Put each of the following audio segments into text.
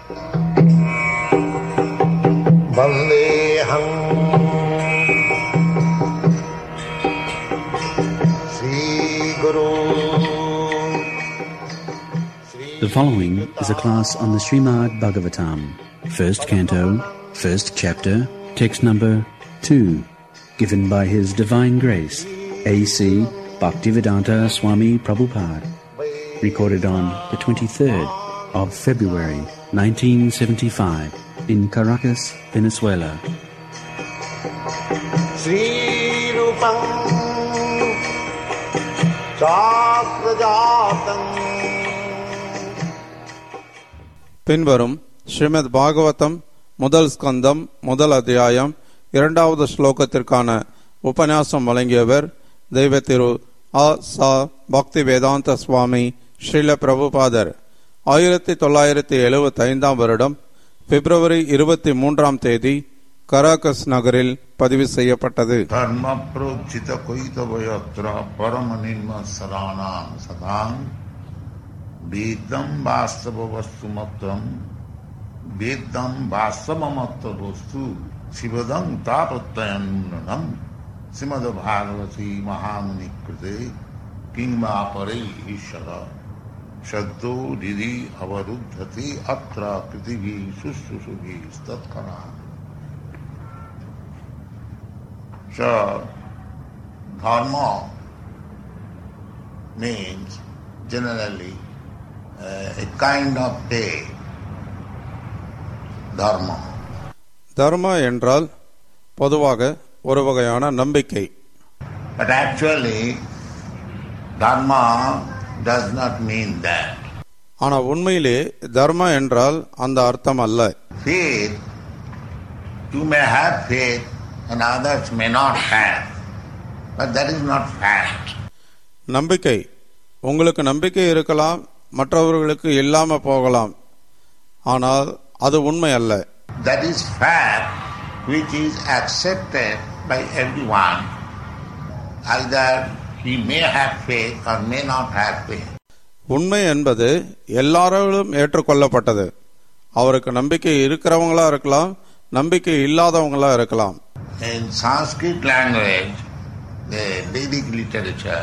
वन्देऽहम् श्रीगुरु The following is a class on the Srimad Bhagavatam, first canto, first chapter, text number 2, given by His Divine Grace, A.C. Bhaktivedanta Swami Prabhupada, recorded on the 23rd of February 1975 in Caracas, Venezuela. श्रीरूपम् चाप्रजातम् பின்வரும் ஸ்ரீமத் பாகவதம் முதல் ஸ்கந்தம் முதல் அத்தியாயம் இரண்டாவது ஸ்லோகத்திற்கான உபன்யாசம் வழங்கியவர் தெய்வ திரு ஆ சா பக்தி வேதாந்த சுவாமி ஸ்ரீல பிரபுபாதர் ஆயிரத்தி தொள்ளாயிரத்தி எழுபத்தி ஐந்தாம் வருடம் பிப்ரவரி இருபத்தி மூன்றாம் தேதி கராகஸ் நகரில் பதிவு செய்யப்பட்டது धर्म प्रोचित कैतवयत्र परम निर्म सदानां सदां वेदं वास्तव वस्तु मत्रं वेदं वास्तवमत्र वस्तु शिवदं तापत्रयन्नूननं श्रीमद्भागवती महामुनि कृते किंवा परे ईश्वर शब्दो दिदि अवरुद्धति अत्र पृथिवी शुश्रूषुभिः तत्करा So, dharma means generally uh, a kind of faith. Dharma. தர்ம என்றால் பொதுவாக ஒரு வகையான நம்பிக்கை But actually, dharma does not mean that. ஆனா உண்மையிலே தர்ம என்றால் அந்த அர்த்தம் அல்ல Faith, you may have faith and others may not have. But that is not fact. நம்பிக்கை உங்களுக்கு நம்பிக்கை இருக்கலாம் மற்றவர்களுக்கு இல்லாம போகலாம் ஆனால் அது உண்மை அல்ல That is fact which is accepted by everyone. Either he may have faith or may not have faith. உண்மை என்பது எல்லாராலும் ஏற்றுக்கொள்ளப்பட்டது அவருக்கு நம்பிக்கை இருக்கிறவங்களா இருக்கலாம் நம்பிக்கை இல்லாதவங்களா இருக்கலாம் In Sanskrit language, the Vedic literature,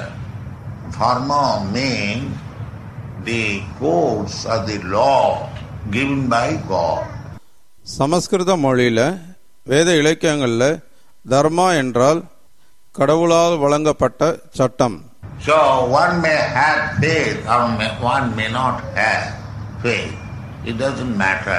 dharma means the codes or the law given by God. சமஸ்கிருத மொழியில வேத இலக்கியங்கள்ல தர்மா என்றால் கடவுளால் வழங்கப்பட்ட சட்டம் So one may have faith or may, one may not have faith. It doesn't matter.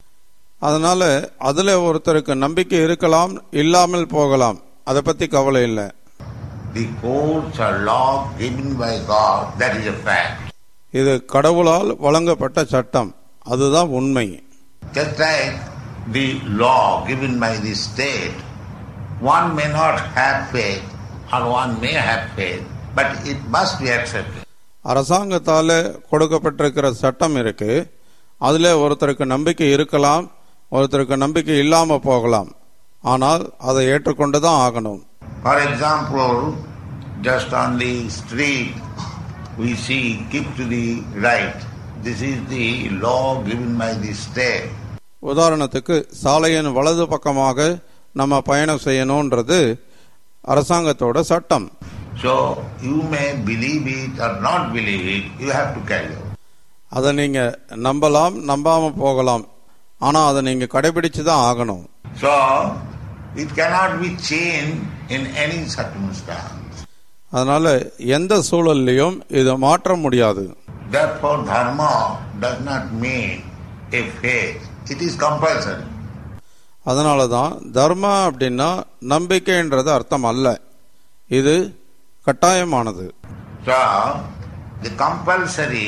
அதனால அதுல ஒருத்தருக்கு நம்பிக்கை இருக்கலாம் இல்லாமல் போகலாம் அதை பத்தி கவலை இல்லை The codes or law given by God, that is a fact. இது கடவுளால் வழங்கப்பட்ட சட்டம் அதுதான் உண்மை Just like the law given by the state, one may not have faith or one may have faith, but it must be accepted. அரசாங்கத்தால கொடுக்கப்பட்டிருக்கிற சட்டம் இருக்கு அதுல ஒருத்தருக்கு நம்பிக்கை இருக்கலாம் ஒருத்தருக்கு நம்பிக்கை இல்லாம போகலாம் ஆனால் அதை ஏற்றுக்கொண்டு தான் ஆகணும் For example, just on the street, we see keep to the right. This is the law given by the state. உதாரணத்துக்கு சாலையின் வலது பக்கமாக நம்ம பயணம் செய்யணும்ன்றது அரசாங்கத்தோட சட்டம் So you may believe it or not believe it, you have to carry out. அதை நீங்க நம்பலாம் நம்பாம போகலாம் ஆனா அதை நீங்க கடைபிடிச்சு தான் ஆகணும் So it cannot be changed in any circumstance. அதனால எந்த சூழல்லையும் இதை மாற்ற முடியாது Therefore, dharma does not mean a faith. It is compulsory. அதனால தான் தர்மா அப்படின்னா நம்பிக்கைன்றது அர்த்தம் அல்ல இது கட்டாயமானது So, the compulsory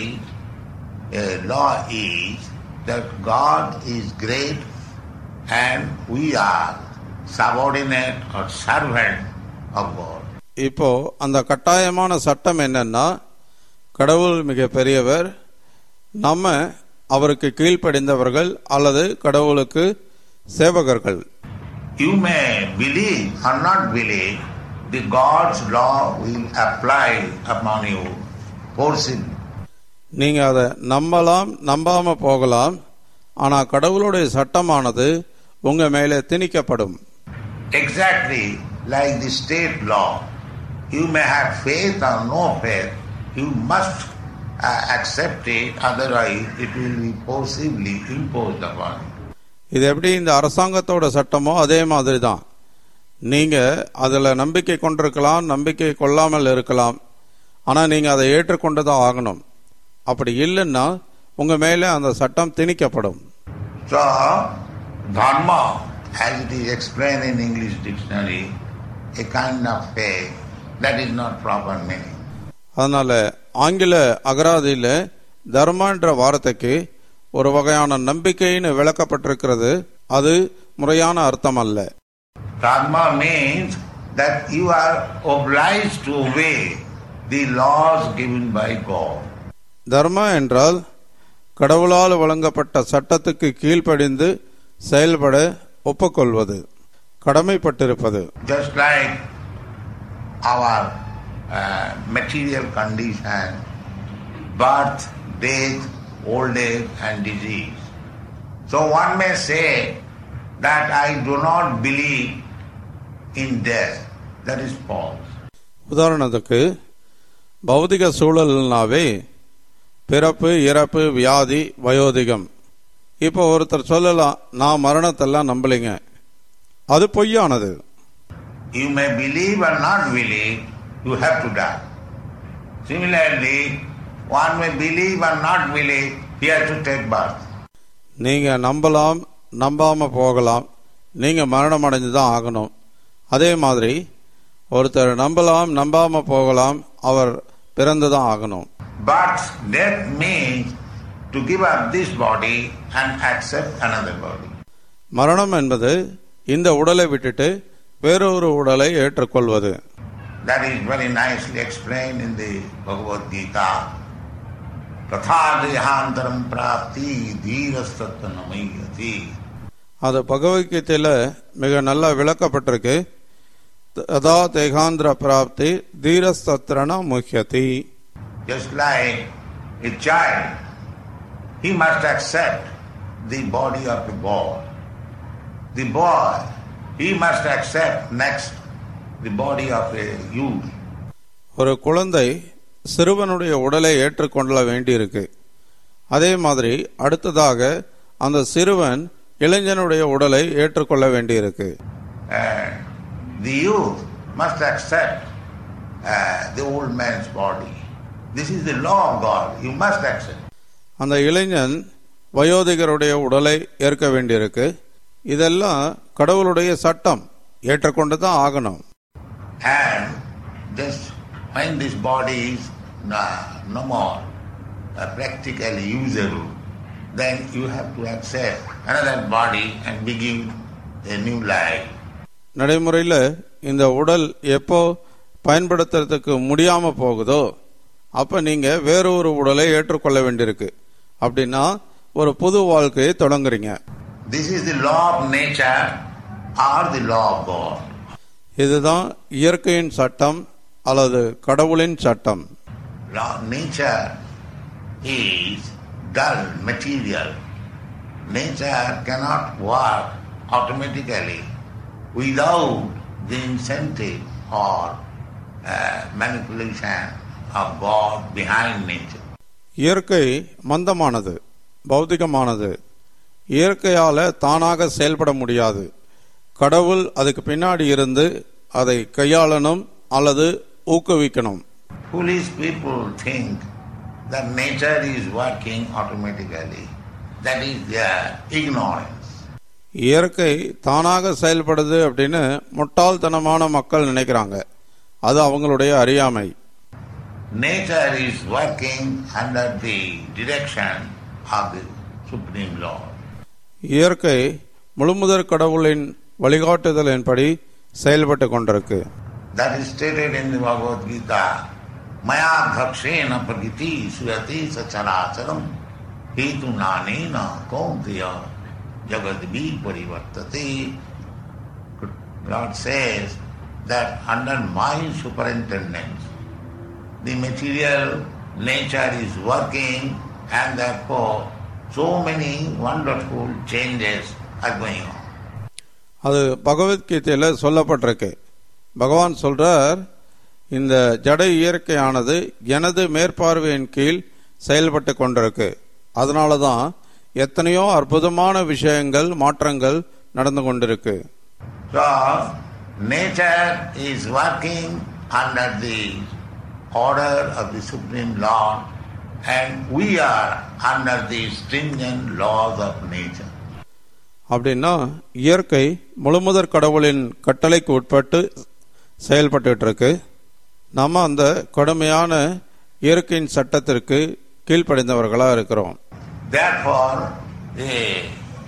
uh, law is that God is great and we are subordinate or servant of God. இப்போ அந்த கட்டாயமான சட்டம் என்னன்னா கடவுள் மிக பெரியவர் நம்ம அவருக்கு கீழ்ப்படிந்தவர்கள் அல்லது கடவுளுக்கு சேவகர்கள் You may believe or not believe, the God's law will apply upon you forcibly. நீங்க அதை நம்பலாம் நம்பாம போகலாம் ஆனா கடவுளுடைய சட்டமானது உங்க மேலே திணிக்கப்படும் Exactly like the state law. You may have faith or no faith, you must uh, accept it, otherwise it will be forcibly imposed upon you. இது எப்படி இந்த அரசாங்கத்தோட சட்டமோ அதே மாதிரி தான் நீங்க அதுல நம்பிக்கை கொண்டிருக்கலாம் நம்பிக்கை கொள்ளாமல் இருக்கலாம் ஆனா நீங்க அதை ஏற்றுக்கொண்டுதான் ஆகணும் அப்படி இல்லைன்னா உங்க மேலே அந்த சட்டம் திணிக்கப்படும் So, dharma, as it is explained in English dictionary, a kind of faith, that is not proper meaning. அதனால ஆங்கில அகராதியில தர்மன்ற வார்த்தைக்கு ஒரு வகையான நம்பிக்கைன்னு விளக்கப்பட்டிருக்கிறது அது முறையான அர்த்தம் அல்ல Dharma means that you are obliged to obey the laws given by God. தர்ம என்றால் கடவுளால் வழங்கப்பட்ட சட்டத்துக்கு கீழ்ப்படிந்து செயல்பட ஒப்புக்கொள்வது கடமைப்பட்டிருப்பது Just like our uh, material condition, birth, death, old age and disease. So one may say that I do not believe in death. That is false. உதாரணத்துக்கு பௌதிக சூழல்னாவே பிறப்பு இறப்பு வியாதி வயோதிகம் இப்போ ஒருத்தர் சொல்லலாம் நான் மரணத்தெல்லாம் நம்பலைங்க அது பொய்யானது You may believe or not believe, you have to die. Similarly, one may believe or not believe, he has to take birth. நீங்க நம்பலாம் நம்பாம போகலாம் நீங்க மரணம் அடைஞ்சு தான் ஆகணும் அதே மாதிரி ஒருத்தர் நம்பலாம் நம்பாம போகலாம் அவர் பிறந்து தான் ஆகணும் But death means to give up this body and accept another body. மரணம் என்பது இந்த உடலை விட்டுட்டு வேறொரு உடலை ஏற்றுக்கொள்வது That is very nicely explained in the Bhagavad Gita. Tatha dehantaram prapti dhirastatanamayati. அது பகவத்கீதையில மிக நல்லா விளக்கப்பட்டிருக்கு ததா தேகாந்திர பிராப்தி தீரஸ்தத்ரண முக்கியதி Just like a child, he must accept the body of a boy. The boy, he must accept next the body of a youth. ஒரு குழந்தை சிறுவனுடைய உடலை ஏற்றுக்கொள்ள வேண்டியிருக்கு அதே மாதிரி அடுத்ததாக அந்த சிறுவன் இளைஞனுடைய உடலை ஏற்றுக்கொள்ள வேண்டியிருக்கு And the youth must accept uh, the old man's body. This is the law of God. You must accept. அந்த இளைஞன் வயோதிகருடைய உடலை ஏற்க வேண்டியிருக்கு இதெல்லாம் கடவுளுடைய சட்டம் ஏற்றுக்கொண்டு தான் ஆகணும் And just when this body is uh, no more uh, practically usable, then you have to accept another body and begin a new life. நடைமுறையில் இந்த உடல் எப்போ பயன்படுத்துறதுக்கு முடியாம போகுதோ அப்ப நீங்க வேறொரு உடலை ஏற்றுக்கொள்ள வேண்டியிருக்கு அப்படின்னா ஒரு புது வாழ்க்கையை தொடங்குறீங்க This is the law of nature or the law of God. இதுதான் இயற்கையின் சட்டம் அல்லது கடவுளின் சட்டம் Law nature is dull, material. Nature cannot work automatically without the incentive or uh, manipulation of God behind nature. இயற்கை மந்தமானது பௌதிகமானது இயற்கையால தானாக செயல்பட முடியாது கடவுள் அதுக்கு பின்னாடி இருந்து அதை கையாளணும் அல்லது ஊக்குவிக்கணும் Foolish people think that nature is working automatically. That is their ignorance. இயற்கை தானாக செயல்படுது அப்படின்னு முட்டாள்தனமான மக்கள் நினைக்கிறாங்க அது அவங்களுடைய அறியாமை Nature is working under the direction of the Supreme Lord. இயற்கை முழுமுதற் கடவுளின் வழிகாட்டுதலின்படி செயல்பட்டு கொண்டிருக்கு That is stated in the Bhagavad Gita. Maya dhakshena pragiti suyati sacharacharam hetu nanena kaunteya jagadvi parivartate. Lord says that under my superintendence, the material nature is working and therefore so many wonderful changes are going on. அது பகவத்கீதையில சொல்லப்பட்டிருக்கு பகவான் சொல்றார் இந்த ஜட இயற்கையானது எனது மேற்பார்வையின் கீழ் செயல்பட்டு கொண்டிருக்கு அதனால தான் எத்தனையோ அற்புதமான விஷயங்கள் மாற்றங்கள் நடந்து கொண்டிருக்கு So, nature is working under the order of the Supreme Lord and we are under the stringent laws of nature. அப்படின்னா இயற்கை முழுமுதற் கடவுளின் கட்டளைக்கு உட்பட்டு செயல்பட்டுட்டு இருக்கு நம்ம அந்த கடுமையான இயற்கையின் சட்டத்திற்கு கீழ்ப்படிந்தவர்களா இருக்கிறோம் Therefore, eh,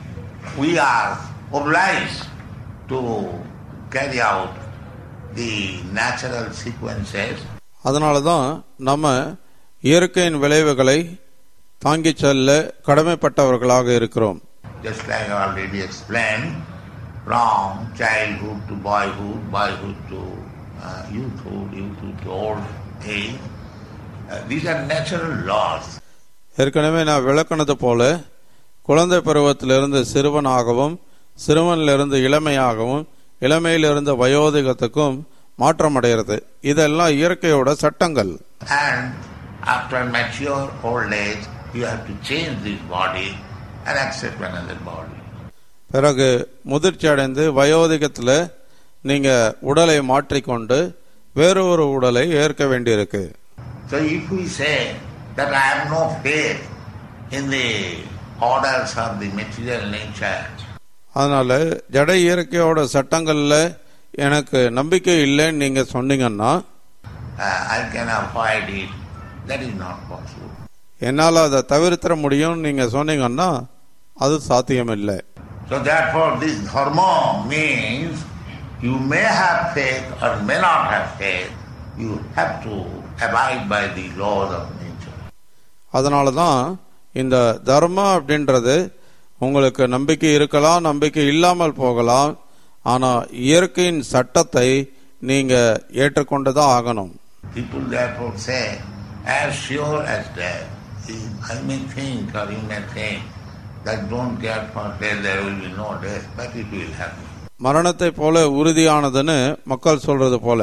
we are obliged to carry out the natural sequences அதனால தான் நம்ம இயற்கையின் விளைவுகளை தாங்கிச் செல்ல கடமைப்பட்டவர்களாக இருக்கிறோம் just like I already explained, from childhood to boyhood, boyhood to uh, youthhood, youthhood to old age. Uh, these are natural laws. ஏற்கனவே நான் விளக்குனது போல குழந்தை பருவத்திலிருந்து சிறுவனாகவும் சிறுவனிலிருந்து இளமையாகவும் இளமையிலிருந்து வயோதிகத்துக்கும் மாற்றம் அடைகிறது இதெல்லாம் இயற்கையோட சட்டங்கள் And after mature old age, you have to change this body and accept another body. பிறகு முதிர்ச்சி அடைந்து வயோதிகத்தில் நீங்க உடலை மாற்றிக்கொண்டு வேறு ஒரு உடலை ஏற்க வேண்டியிருக்கு So if we say that I have no faith in the orders of the material nature, அதனால ஜட இயற்கையோட சட்டங்கள்ல எனக்கு நம்பிக்கை இல்லைன்னு நீங்க சொன்னீங்கன்னா uh, I can avoid it, that is not possible. என்னால் அதை தவிர்த்திட முடியும்னு நீங்க சொன்னீங்கன்னா அது சாத்தியம் இல்லை So therefore this dharma means you may have faith or may not have faith, you have to abide by the laws of nature. அதனால தான் இந்த தர்மம் அப்படின்றது உங்களுக்கு நம்பிக்கை இருக்கலாம் நம்பிக்கை இல்லாமல் போகலாம் ஆனா இயற்கையின் சட்டத்தை நீங்க ஏற்றுக்கொண்டுதான் ஆகணும் People therefore say, as sure as death, I may think or you may think that don't care for death, there will be no death, but it will happen. மரணத்தை போல உறுதியானதுன்னு மக்கள் சொல்றது போல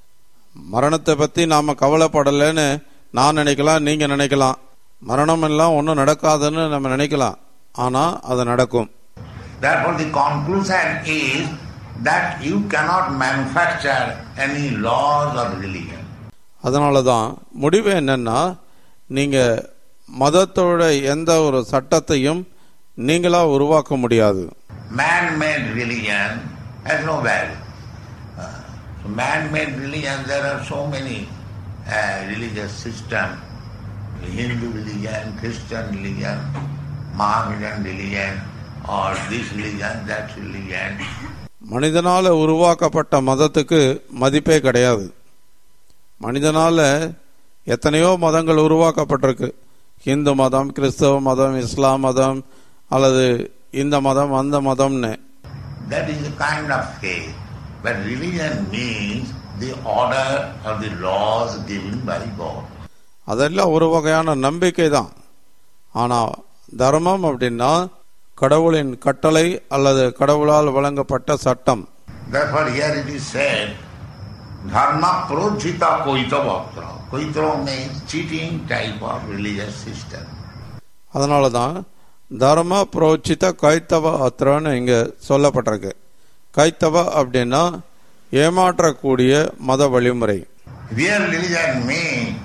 மரணத்தை பத்தி நாம கவலைப்படலைன்னு நான் நினைக்கலாம் நீங்க நினைக்கலாம் மரணம் எல்லாம் ஒன்றும் நடக்காதுன்னு நம்ம நினைக்கலாம் ஆனா அது நடக்கும் Therefore the conclusion is that you cannot manufacture any laws of religion. அதனால தான் முடிவு என்னன்னா நீங்க மதத்தோட எந்த ஒரு சட்டத்தையும் நீங்களா உருவாக்க முடியாது Man-made religion has no value. Uh, so man-made religion, there are so many uh, religious systems, Hindu religion, Christian religion, Mohammedan religion, or this religion, that religion. மனிதனால உருவாக்கப்பட்ட மதத்துக்கு மதிப்பே கிடையாது மனிதனால எத்தனையோ மதங்கள் உருவாக்கப்பட்டிருக்கு இந்து மதம் கிறிஸ்தவ மதம் இஸ்லாம் மதம் அல்லது இந்த மதம் அந்த மதம்னு That is a kind of faith. But religion means the order of the laws given by God. அதெல்லாம் ஒரு வகையான நம்பிக்கை தான் ஆனா தர்மம் அப்படின்னா கடவுளின் கட்டளை அல்லது கடவுளால் வழங்கப்பட்ட சட்டம் Therefore here it is said, Dharma projita koitavatra. Koitra means cheating type of religious system. அதனால தான் தர்ம புரோச்சித கைத்தவ அத்திரன்னு இங்க சொல்லப்பட்டிருக்கு கைத்தவ அப்படின்னா ஏமாற்றக்கூடிய மத வழிமுறை Real religion means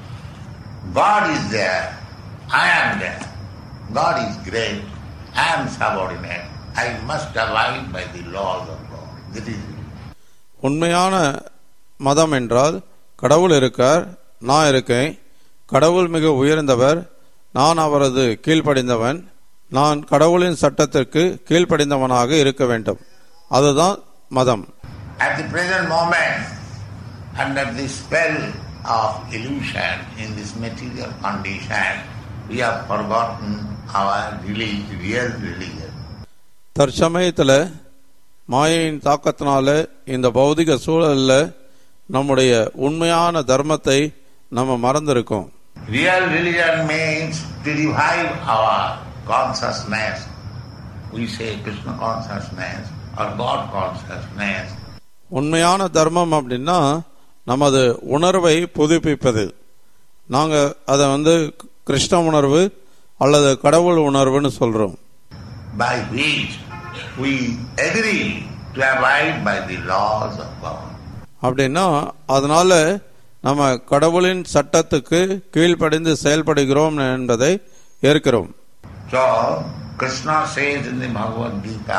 God is there, I am there. God is great, I am subordinate. I must abide by the laws of God. That is religion. உண்மையான மதம் என்றால் கடவுள் இருக்கார் நான் இருக்கேன் கடவுள் மிக உயர்ந்தவர் நான் அவரது கீழ்ப்படிந்தவன் நான் கடவுளின் சட்டத்திற்கு கீழ்ப்படிந்தவனாக இருக்க வேண்டும் அதுதான் மதம் At the present moment, under the spell of illusion in this material condition, we have forgotten our really real religion. தற்சமயத்தில் மாயையின் தாக்கத்தினால இந்த பௌதிக சூழல்ல நம்முடைய உண்மையான தர்மத்தை நம்ம மறந்திருக்கோம் Real religion means to revive our consciousness, we say Krishna consciousness or God consciousness, உண்மையான தர்மம் அப்படின்னா நமது உணர்வை புதுப்பிப்பது நாங்க அதை வந்து கிருஷ்ண உணர்வு அல்லது கடவுள் உணர்வுன்னு சொல்றோம் by which we agree to abide by the laws of God. அப்படின்னா அதனால நம்ம கடவுளின் சட்டத்துக்கு கீழ்ப்படிந்து செயல்படுகிறோம் என்பதை ஏற்கிறோம் So, Krishna says in the Bhagavad Gita,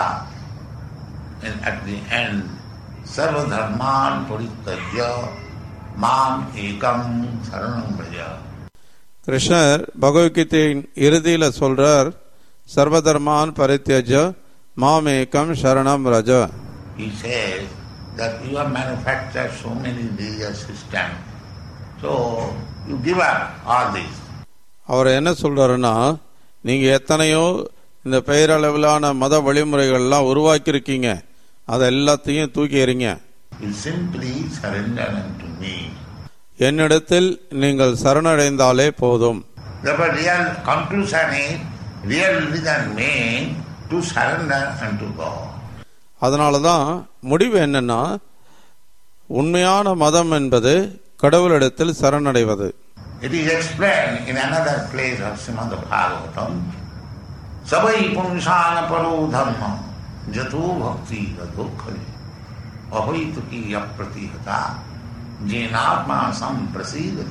and at the end, Sarva Dharman Parityajya Mam Ekam Saranam Braja. கிருஷ்ணர் பகவத்கீதையின் இறுதியில சொல்றார் சர்வதர்மான் பரித்தியஜ மாமேகம் சரணம் ரஜ He says that you have manufactured so many religious systems, so you give up all this. அவர் என்ன சொல்றாருன்னா நீங்க எத்தனையோ இந்த பெயரளவிலான மத வழிமுறைகள்லாம் உருவாக்கியிருக்கீங்க அதை எல்லாத்தையும் தூக்கி எறிங்க You simply surrender unto me. என்னிடத்தில் நீங்கள் சரணடைந்தாலே போதும் Therefore, real conclusion is, real religion means to surrender unto God. அதனால தான் முடிவு என்னன்னா உண்மையான மதம் என்பது கடவுளிடத்தில் சரணடைவது It is explained in another place of Srimad Bhagavatam. Savai pumsana paro dhamma jato bhakti radhokhali ahaitu yapratihata jenatma samprasidati.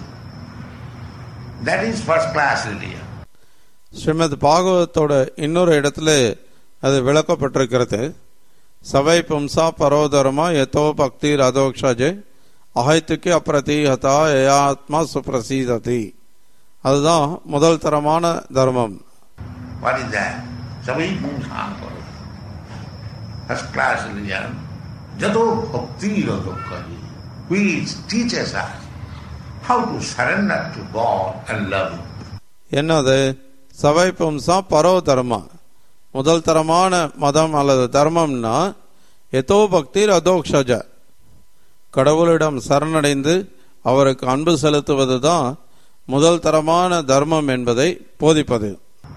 That is first class religion. Srimad பாகவத்தோட இன்னொரு இடத்துல அது விளக்கப்பட்டிருக்கிறது சபை பும்சா பரோதரமா எதோ பக்தி ரதோக்ஷஜே அஹைத்துக்கு அப்பிரதீஹதா ஏயாத்மா சுப்ரசீததி அதுதான் முதல் தரமான தர்மம் What is that? Savai pumsana paro. First class religion. Jato bhakti radhokhali. Which teaches us how to surrender to God and love Him. என்னது சபை பும்சா பரோ தர்மா முதல் தரமான மதம் அல்லது தர்மம்னா எதோ பக்தி ரதோக்ஷஜ கடவுளிடம் சரணடைந்து அவருக்கு அன்பு செலுத்துவது தான் முதல் தரமான தர்மம் என்பதை போதிப்பது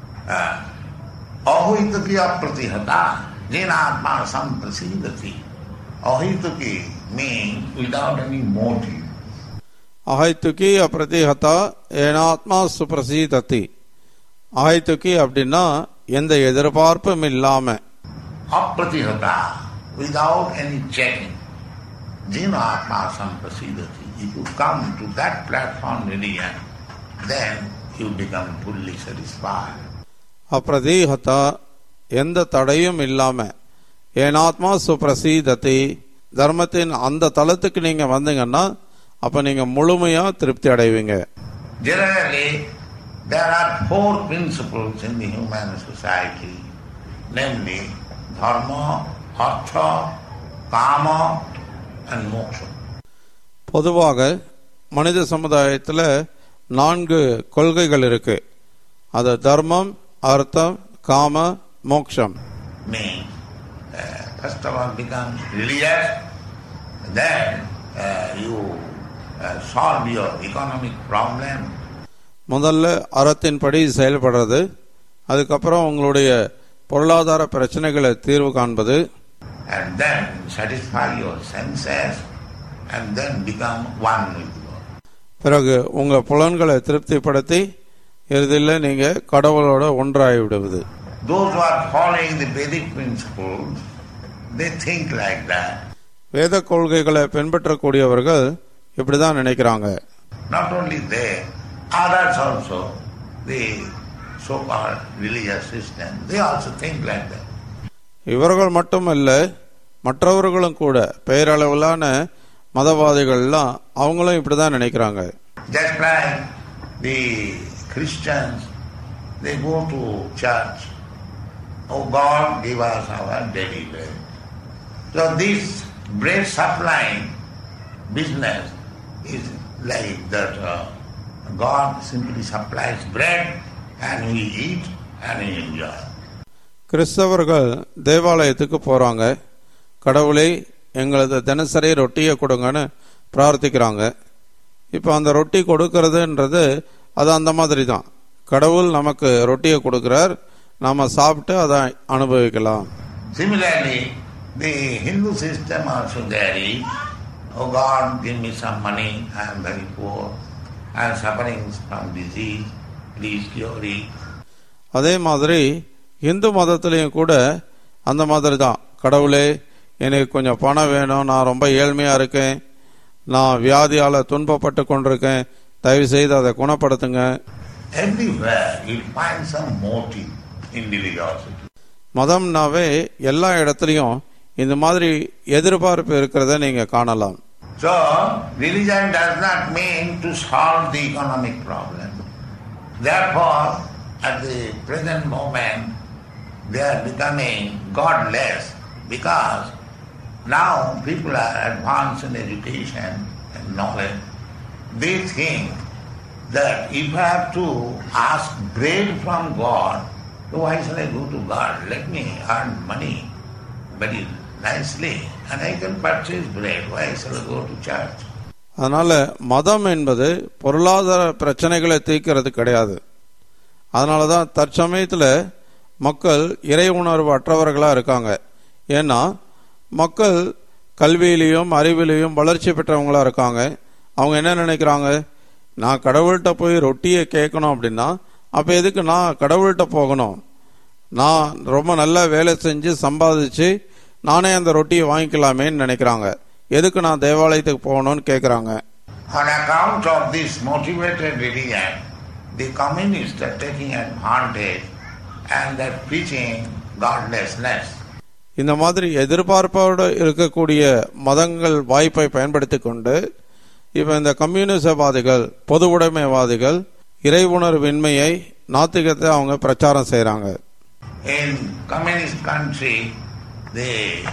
अहितुकी अप्रतिहता जेनात्मा संप्रसीदति अहितुकी means without any motive. அஹைத்துக்கி அப்பிரதிஹதா ஏனாத்மா சுப்ரசீதத்தி அஹைத்துக்கி அப்படின்னா எந்த எதிர்பார்ப்பும் இல்லாம Apratihata without any checking. Jenatma samprasidati. If you come to that platform religion, then you become fully satisfied. அப்பிரதீஹதா எந்த தடையும் இல்லாம ஏனாத்மா சுப்ரசீதத்தி தர்மத்தின் அந்த தளத்துக்கு நீங்க வந்தீங்கன்னா அப்ப நீங்க முழுமையா திருப்தி அடைவீங்க Generally, there are four principles in the human society, namely dharma, artha, kama, and moksha. பொதுவாக மனித சமுதாயத்துல நான்கு கொள்கைகள் இருக்கு அது தர்மம் அர்த்தம் காம மோக்ஷம் Means, uh, first of all, become religious, then uh, you uh, solve your economic problem, முதல்ல அறத்தின்படி செயல்படுறது அதுக்கப்புறம் உங்களுடைய பொருளாதார பிரச்சனைகளை தீர்வு காண்பது and then satisfy your senses, and then become one with God. பிறகு உங்க புலன்களை திருப்திப்படுத்தி இறுதியில் நீங்க கடவுளோட ஒன்றாகி விடுவது Those who are following the Vedic principles, they think like that. வேத கொள்கைகளை பின்பற்றக்கூடியவர்கள் இப்படிதான் நினைக்கிறாங்க Not only they, others also, the so-called religious system, they also think like that. இவர்கள் மட்டுமல்ல மற்றவர்களும் கூட பெயரளவிலான மதவாதிகள்லாம் அவங்களும் இப்படிதான் நினைக்கிறாங்க Just like the Christians, they go to church. Oh God, give us our daily bread. So this bread supplying business is like that uh, God simply supplies bread and we eat and we enjoy. கிறிஸ்தவர்கள் தேவாலயத்துக்கு போறாங்க கடவுளை எங்களது தினசரி ரொட்டியை கொடுங்கன்னு பிரார்த்திக்கிறாங்க இப்போ அந்த ரொட்டி கொடுக்கறதுன்றது அது அந்த மாதிரி தான் கடவுள் நமக்கு ரொட்டியை கொடுக்கிறார் நாம சாப்பிட்டு அதை அனுபவிக்கலாம் Similarly, the Hindu system also there is, oh God, give me some money, I am very poor, I am suffering from disease, please cure it. அதே மாதிரி இந்து மதத்திலையும் கூட அந்த மாதிரி தான் கடவுளே எனக்கு கொஞ்சம் பணம் வேணும் நான் ரொம்ப ஏழ்மையா இருக்கேன் நான் வியாதியால துன்பப்பட்டு கொண்டிருக்கேன் தயவு செய்து அதை குணப்படுத்துங்க Everywhere you find some motive in religiosity. மதம்னாவே எல்லா இடத்துலையும் இந்த மாதிரி எதிர்பார்ப்பு இருக்கிறத நீங்க காணலாம் So, religion does not mean to solve the economic problem. Therefore, at the present moment, they are becoming godless because now people are advanced in education and knowledge. They think that if I have to ask bread from God, so why shall I go to God? Let me earn money very nicely and I can purchase bread. Why shall I go to church? அதனால மதம் என்பது பொருளாதார பிரச்சனைகளை தீர்க்கிறது கிடையாது அதனால தான் தற்சமயத்தில் மக்கள் இறை உணர்வு அற்றவர்களாக இருக்காங்க ஏன்னா மக்கள் கல்வியிலையும் அறிவிலையும் வளர்ச்சி பெற்றவங்களா இருக்காங்க அவங்க என்ன நினைக்கிறாங்க நான் கடவுள்கிட்ட போய் ரொட்டியை கேட்கணும் அப்படின்னா அப்போ எதுக்கு நான் கடவுள்கிட்ட போகணும் நான் ரொம்ப நல்லா வேலை செஞ்சு சம்பாதிச்சு நானே அந்த ரொட்டியை வாங்கிக்கலாமேன்னு நினைக்கிறாங்க எதுக்கு நான் தேவாலயத்துக்கு போகணும்னு கேட்குறாங்க On account of this motivated religion, the communists are taking advantage and they're preaching godlessness. இந்த மாதிரி எதிர்பார்ப்போடு இருக்கக்கூடிய மதங்கள் வாய்ப்பை பயன்படுத்தி கொண்டு இப்போ இந்த கம்யூனிசவாதிகள் பொது உடைமைவாதிகள் இறை உணர்வின்மையை நாத்திகத்தை அவங்க பிரச்சாரம் செய்கிறாங்க In communist country, the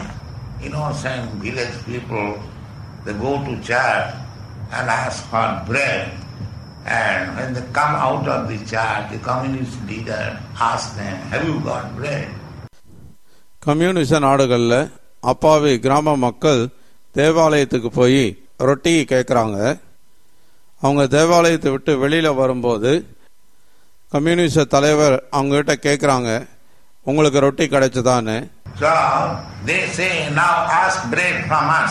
innocent village people, they go to church and ask for bread. And when they come out of the church, the communist leader asks them, have you got bread? கம்யூனிச நாடுகளில் அப்பாவி கிராம மக்கள் தேவாலயத்துக்கு போய் ரொட்டி கேட்குறாங்க அவங்க தேவாலயத்தை விட்டு வெளியில் வரும்போது கம்யூனிச தலைவர் அவங்ககிட்ட கேட்குறாங்க உங்களுக்கு ரொட்டி கிடைச்சதான்னு So they say, now ask bread from us.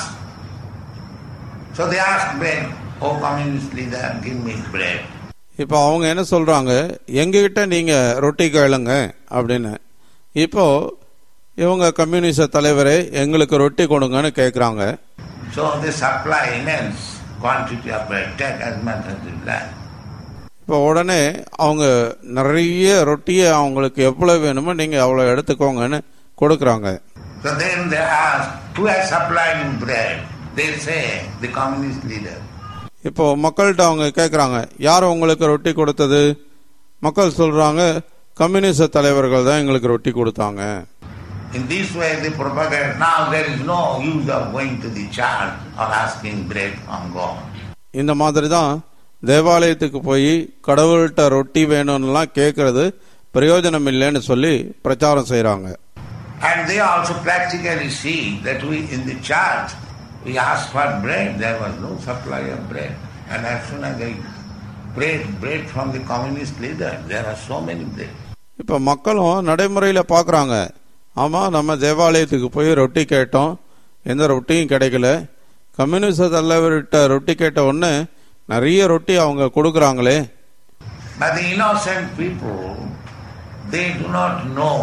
So they ask bread, oh communist leader, give me bread. இப்போ அவங்க என்ன சொல்றாங்க எங்ககிட்ட நீங்க ரொட்டி கேளுங்க அப்படின்னு இப்போ இவங்க கம்யூனிச தலைவரே எங்களுக்கு ரொட்டி கொடுங்கன்னு கேட்குறாங்க So they supply immense quantity of bread, take as much as you like. இப்போ உடனே அவங்க நிறைய ரொட்டியை அவங்களுக்கு எவ்வளவு வேணுமோ நீங்க அவ்வளோ எடுத்துக்கோங்கன்னு கொடுக்குறாங்க So then they ask, who has supplied you bread? They say, the communist leader. இப்போ மக்கள்கிட்ட அவங்க கேட்குறாங்க யார் உங்களுக்கு ரொட்டி கொடுத்தது மக்கள் சொல்றாங்க கம்யூனிச தலைவர்கள் தான் எங்களுக்கு ரொட்டி கொடுத்தாங்க In this way they propagate, now there is no use of going to the church or asking bread from God. இந்த மாதிரி தான் தேவாலயத்துக்கு போய் கடவுள்கிட்ட ரொட்டி வேணும்னுலாம் கேட்கறது பிரயோஜனம் இல்லைன்னு சொல்லி பிரச்சாரம் செய்கிறாங்க And they also practically see that we in the church we asked for bread, there was no supply of bread. And as soon as I bread, bread from the communist leader, there are so many bread. இப்போ மக்களும் நடைமுறையில் பார்க்குறாங்க ஆமாம் நம்ம தேவாலயத்துக்கு போய் ரொட்டி கேட்டோம் எந்த ரொட்டியும் கிடைக்கல கம்யூனிஸ்ட் தலைவர்கிட்ட ரொட்டி கேட்ட உடனே நிறைய ரொட்டி அவங்க கொடுக்குறாங்களே But the innocent people, they do not know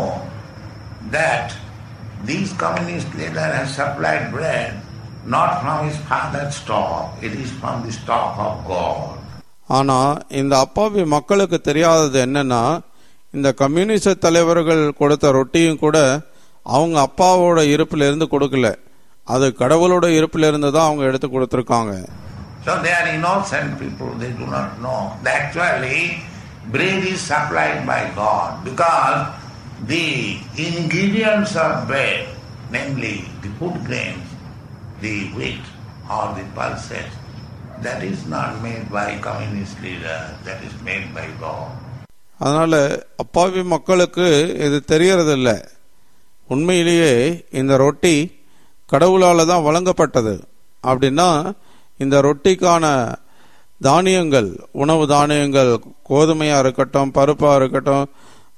that these communist leader has supplied bread not from his father's stock, it is from the stock of God. ஆனால் இந்த அப்பாவி மக்களுக்கு தெரியாதது என்னன்னா இந்த கம்யூனிச தலைவர்கள் கொடுத்த ரொட்டியும் கூட அவங்க அப்பாவோட இருப்புல இருந்து கொடுக்கல அது கடவுளோட இருப்புல இருந்து தான் அவங்க எடுத்து கொடுத்துருக்காங்க So they are innocent people, they do not know. Actually, bread is supplied by God because the ingredients of bread, namely the food grains, the wheat or the pulses, that is not made by communist leader, that is made by God. அதனால அப்பாவி மக்களுக்கு இது தெரியறது இல்ல உண்மையிலேயே இந்த ரொட்டி கடவுளால தான் வழங்கப்பட்டது அப்படின்னா இந்த ரொட்டிக்கான தானியங்கள் உணவு தானியங்கள் கோதுமையா இருக்கட்டும் பருப்பா இருக்கட்டும்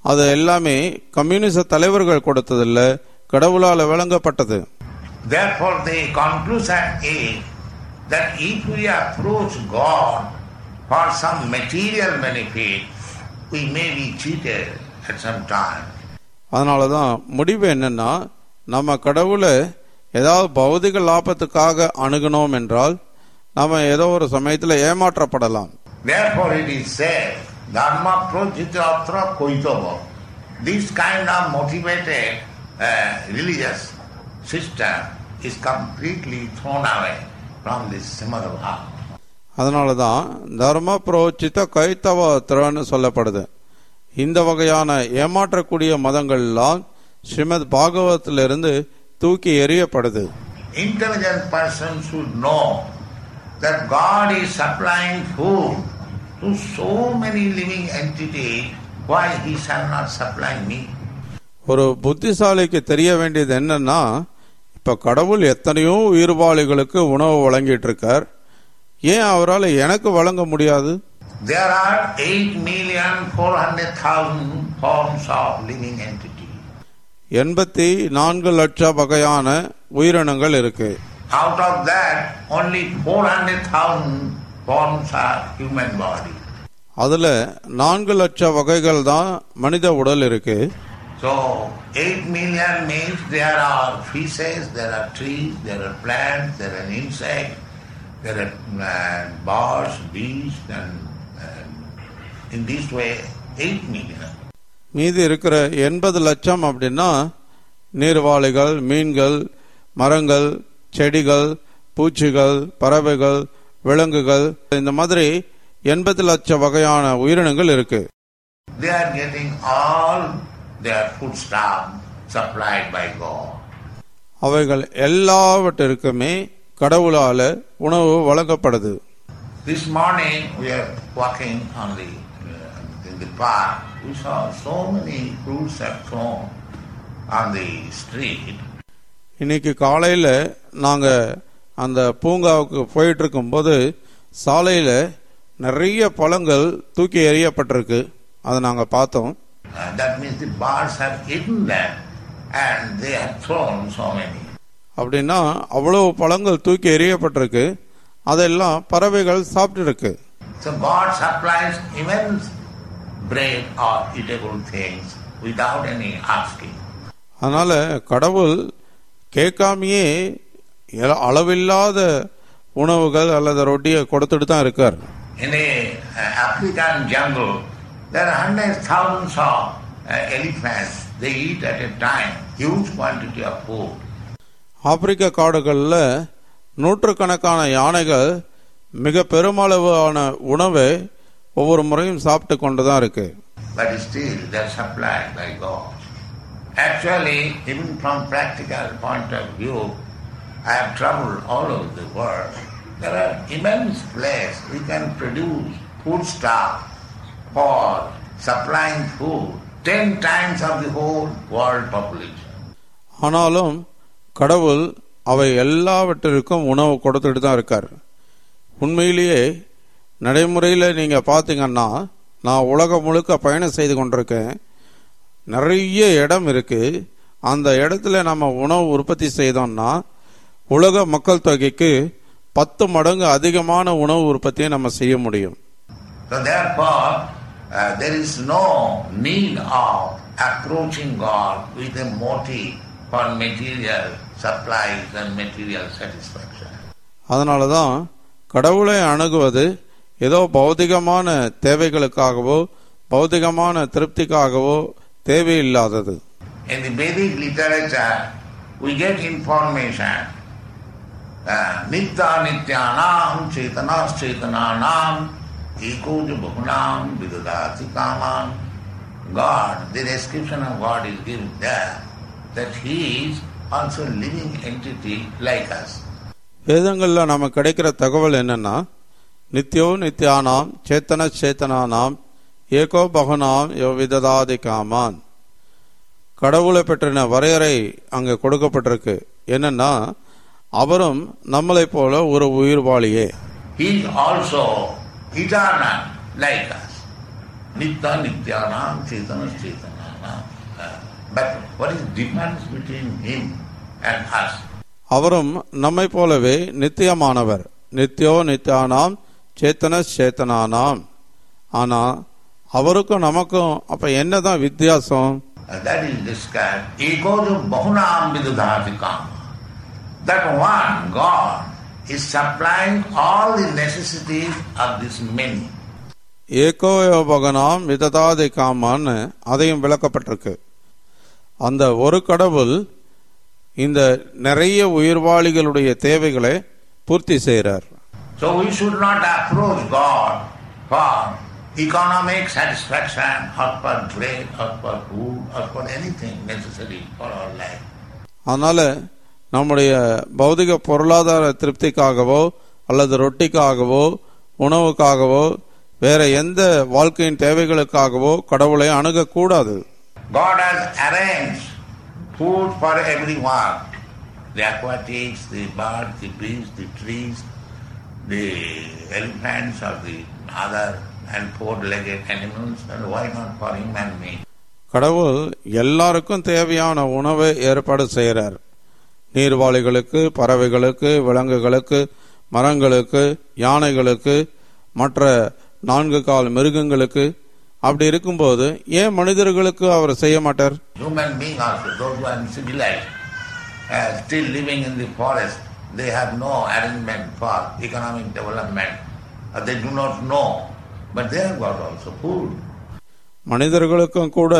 அது எல்லாமே கம்யூனிச தலைவர்கள் கொடுத்ததில்ல கடவுளால வழங்கப்பட்டது Therefore, the conclusion is that if we approach God for some material benefit, we may be cheated at some time. அதனால தான் முடிவு என்னன்னா நம்ம கடவுளை ஏதாவது பௌதிக லாபத்துக்காக அணுகணும் என்றால் நம்ம ஏதோ ஒரு சமயத்தில் ஏமாற்றப்படலாம் Therefore, it is said, Dharma projitatra koitava. This kind of motivated uh, religious system is completely thrown away from this Srimad Bhagavatam. அதனால தான் தர்ம புரோச்சித கைத்தவத்திரன்னு சொல்லப்படுது இந்த வகையான ஏமாற்றக்கூடிய மதங்கள்லாம் ஸ்ரீமத் பாகவத்திலிருந்து தூக்கி எறியப்படுது Intelligent person should know that God is supplying food to so many living entities, why He shall not supply me? ஒரு புத்திசாலிக்கு தெரிய வேண்டியது என்னன்னா இப்ப கடவுள் எத்தனையோ உயிர்வாளிகளுக்கு உணவு வழங்கிட்டு இருக்கார் ஏன் அவரால் எனக்கு வழங்க முடியாது There are 8,400,000 forms of living entities. எண்பத்தி நான்கு லட்சம் வகையான உயிரினங்கள் இருக்கு Out of that, only 400,000 forms are human body. அதுல நான்கு லட்சம் வகைகள் தான் மனித உடல் இருக்கு So, 8 million means there are fishes, there are trees, there are plants, there are insects, there are uh, birds, beasts, and uh, in this way, 8 million. மீதி இருக்கிற எண்பது லட்சம் அப்படின்னா நீர்வாழிகள் மீன்கள் மரங்கள் செடிகள் பூச்சிகள் பறவைகள் விலங்குகள் இந்த மாதிரி எண்பது லட்சம் வகையான உயிரினங்கள் இருக்கு They are getting all their food stuff supplied by God. அவைகள் எல்லாவற்றிற்குமே கடவுளால உணவு வழங்கப்படுது This morning we are walking on the uh, in the park. We saw so many fruits are thrown on the street. இன்னைக்கு காலையில நாங்க அந்த பூங்காவுக்கு போயிட்டு இருக்கும்போது சாலையில நிறைய பழங்கள் தூக்கி எறியப்பட்டிருக்கு அதை நாங்க பார்த்தோம் Uh, that means the birds have eaten them and they have thrown so many. அப்படின்னா அவ்வளவு பழங்கள் தூக்கி எறியப்பட்டிருக்கு அதெல்லாம் பறவைகள் சாப்பிட்டு இருக்கு So God supplies immense bread or eatable things without any asking. அதனால கடவுள் கேட்காமையே எல- அளவில்லாத உணவுகள் அல்லது ரொட்டியை கொடுத்துட்டு தான் இருக்கார் In a uh, African jungle, there are hundreds, thousands of uh, elephants. They eat at a time huge quantity of food. ஆப்பிரிக்க காடுகளில் நூற்றுக்கணக்கான யானைகள் மிக பெருமளவான உணவை ஒவ்வொரு முறையும் சாப்பிட்டு கொண்டு தான் இருக்கு but still they are supplied by God. Actually, even from practical point of view, I have traveled all over the world. There are immense places we can produce food stuff for supplying food ten times of the whole world population. ஆனாலும் கடவுள் அவை எல்லாவற்றிற்கும் உணவு கொடுத்துட்டு தான் இருக்கார் உண்மையிலேயே நடைமுறையில் நீங்கள் பார்த்தீங்கன்னா நான் உலகம் முழுக்க பயணம் செய்து கொண்டிருக்கேன் நிறைய இடம் இருக்கு அந்த இடத்துல நம்ம உணவு உற்பத்தி செய்தோம்னா உலக மக்கள் தொகைக்கு பத்து மடங்கு அதிகமான உணவு உற்பத்தியை நம்ம செய்ய முடியும் So therefore, uh, there is no need of approaching God with a motive for material supplies and material satisfaction. அதனால தான் கடவுளை அணுகுவது ஏதோ பௌதிகமான தேவைகளுக்காகவோ பௌதிகமான திருப்திக்காகவோ தேவையில்லாதது In the Vedic literature, we get information. uh, Nitya nityanam chetanas chetananam ekoj bhunam vidadati kamam. God, the description of God is given there, that He is also living entity like us. வேதங்களில் நமக்கு கிடைக்கிற தகவல் என்னன்னா நித்யோ நித்யானாம் சேத்தன சேத்தனானாம் ஏகோ பகுனாம் யவிததாதி come on கடவுளை பற்றின வரையறை அங்கே கொடுக்கப்பட்டிருக்கு என்னன்னா அவரும் நம்மளைப் போல ஒரு உயிர்வாளியே He is also eternal like us. Nitya nityanam chetana chetana. But what is difference between him and us? அவரும் நம்மை போலவே நித்தியமானவர் நித்யோ நித்யானாம் சேத்தன சேத்தனானாம் ஆனா அவருக்கும் நமக்கும் அப்ப என்னதான் வித்தியாசம் And that is described. Ego jo bahunam vidudhati kama. That one, God, is supplying all the necessities of this many. ஏகோயோபகனாம் விததாதி காமான்னு அதையும் விளக்கப்பட்டிருக்கு அந்த ஒரு கடவுள் இந்த நிறைய உயிர்வாளிகளுடைய தேவைகளை பூர்த்தி செய்கிறார் So we should not approach God for economic satisfaction or for bread or for food or for anything necessary for our life. அதனால நம்முடைய பௌதிக பொருளாதார திருப்திக்காகவோ அல்லது ரொட்டிக்காகவோ உணவுக்காகவோ வேற எந்த வாழ்க்கையின் தேவைகளுக்காகவோ கடவுளை அணுகக்கூடாது God has arranged food for everyone. The aquatics, the birds, the beasts, the trees, the elephants or the other and four-legged animals, and why not for human beings? கடவுள் எல்லாருக்கும் தேவையான உணவை ஏற்பாடு செய்கிறார் நீர்வாழிகளுக்கு பறவைகளுக்கு விலங்குகளுக்கு மரங்களுக்கு யானைகளுக்கு மற்ற நான்கு கால் மிருகங்களுக்கு அப்படி இருக்கும்போது ஏன் மனிதர்களுக்கு அவர் செய்ய மாட்டார் Human beings also, those who are civilized, uh, still living in the forest, they have no arrangement for economic development. Uh, they do not know, but they have got also food. மனிதர்களுக்கும் கூட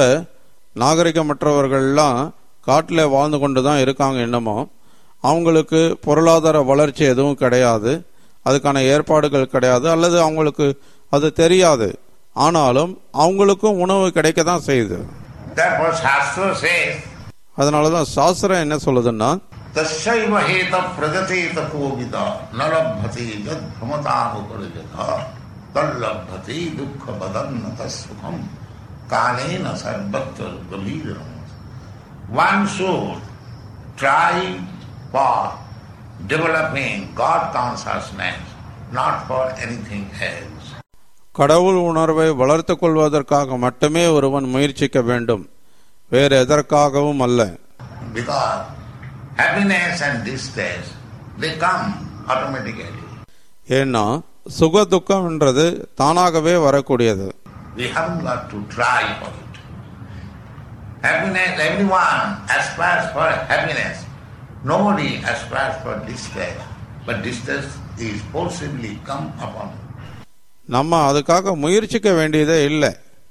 நாகரிகமற்றவர்கள்லாம் காட்டில் வாழ்ந்து கொண்டு தான் இருக்காங்க என்னமோ அவங்களுக்கு பொருளாதார வளர்ச்சி எதுவும் கிடையாது அதுக்கான ஏற்பாடுகள் கிடையாது அல்லது அவங்களுக்கு அது தெரியாது ஆனாலும் அவங்களுக்கும் உணவு கிடைக்க தான் செய்யுது Therefore Shastra says, அதனால தான் சாஸ்திரம் என்ன சொல்லுதுன்னா तस्यैव हेत प्रगते तपोविद न लभते यद भ्रमतामुपरिजत तल्लभते दुःख बदन्न तत्सुखम कालेन सर्वत्र गंभीरम One should try for developing God consciousness, not for anything else. கடவுள் உணர்வை வளர்த்துக் கொள்வதற்காக மட்டுமே ஒருவன் முயற்சிக்க வேண்டும் வேறு எதற்காகவும் அல்ல Because happiness and distress, they come automatically. ஏன்னா சுக துக்கம்ன்றது தானாகவே வரக்கூடியது We haven't got to try for it. Happiness, everyone aspires for happiness. Nobody aspires for distress. But distress is forcibly come upon you. நம்ம அதுக்காக முயற்சிக்க வேண்டியதே இல்லை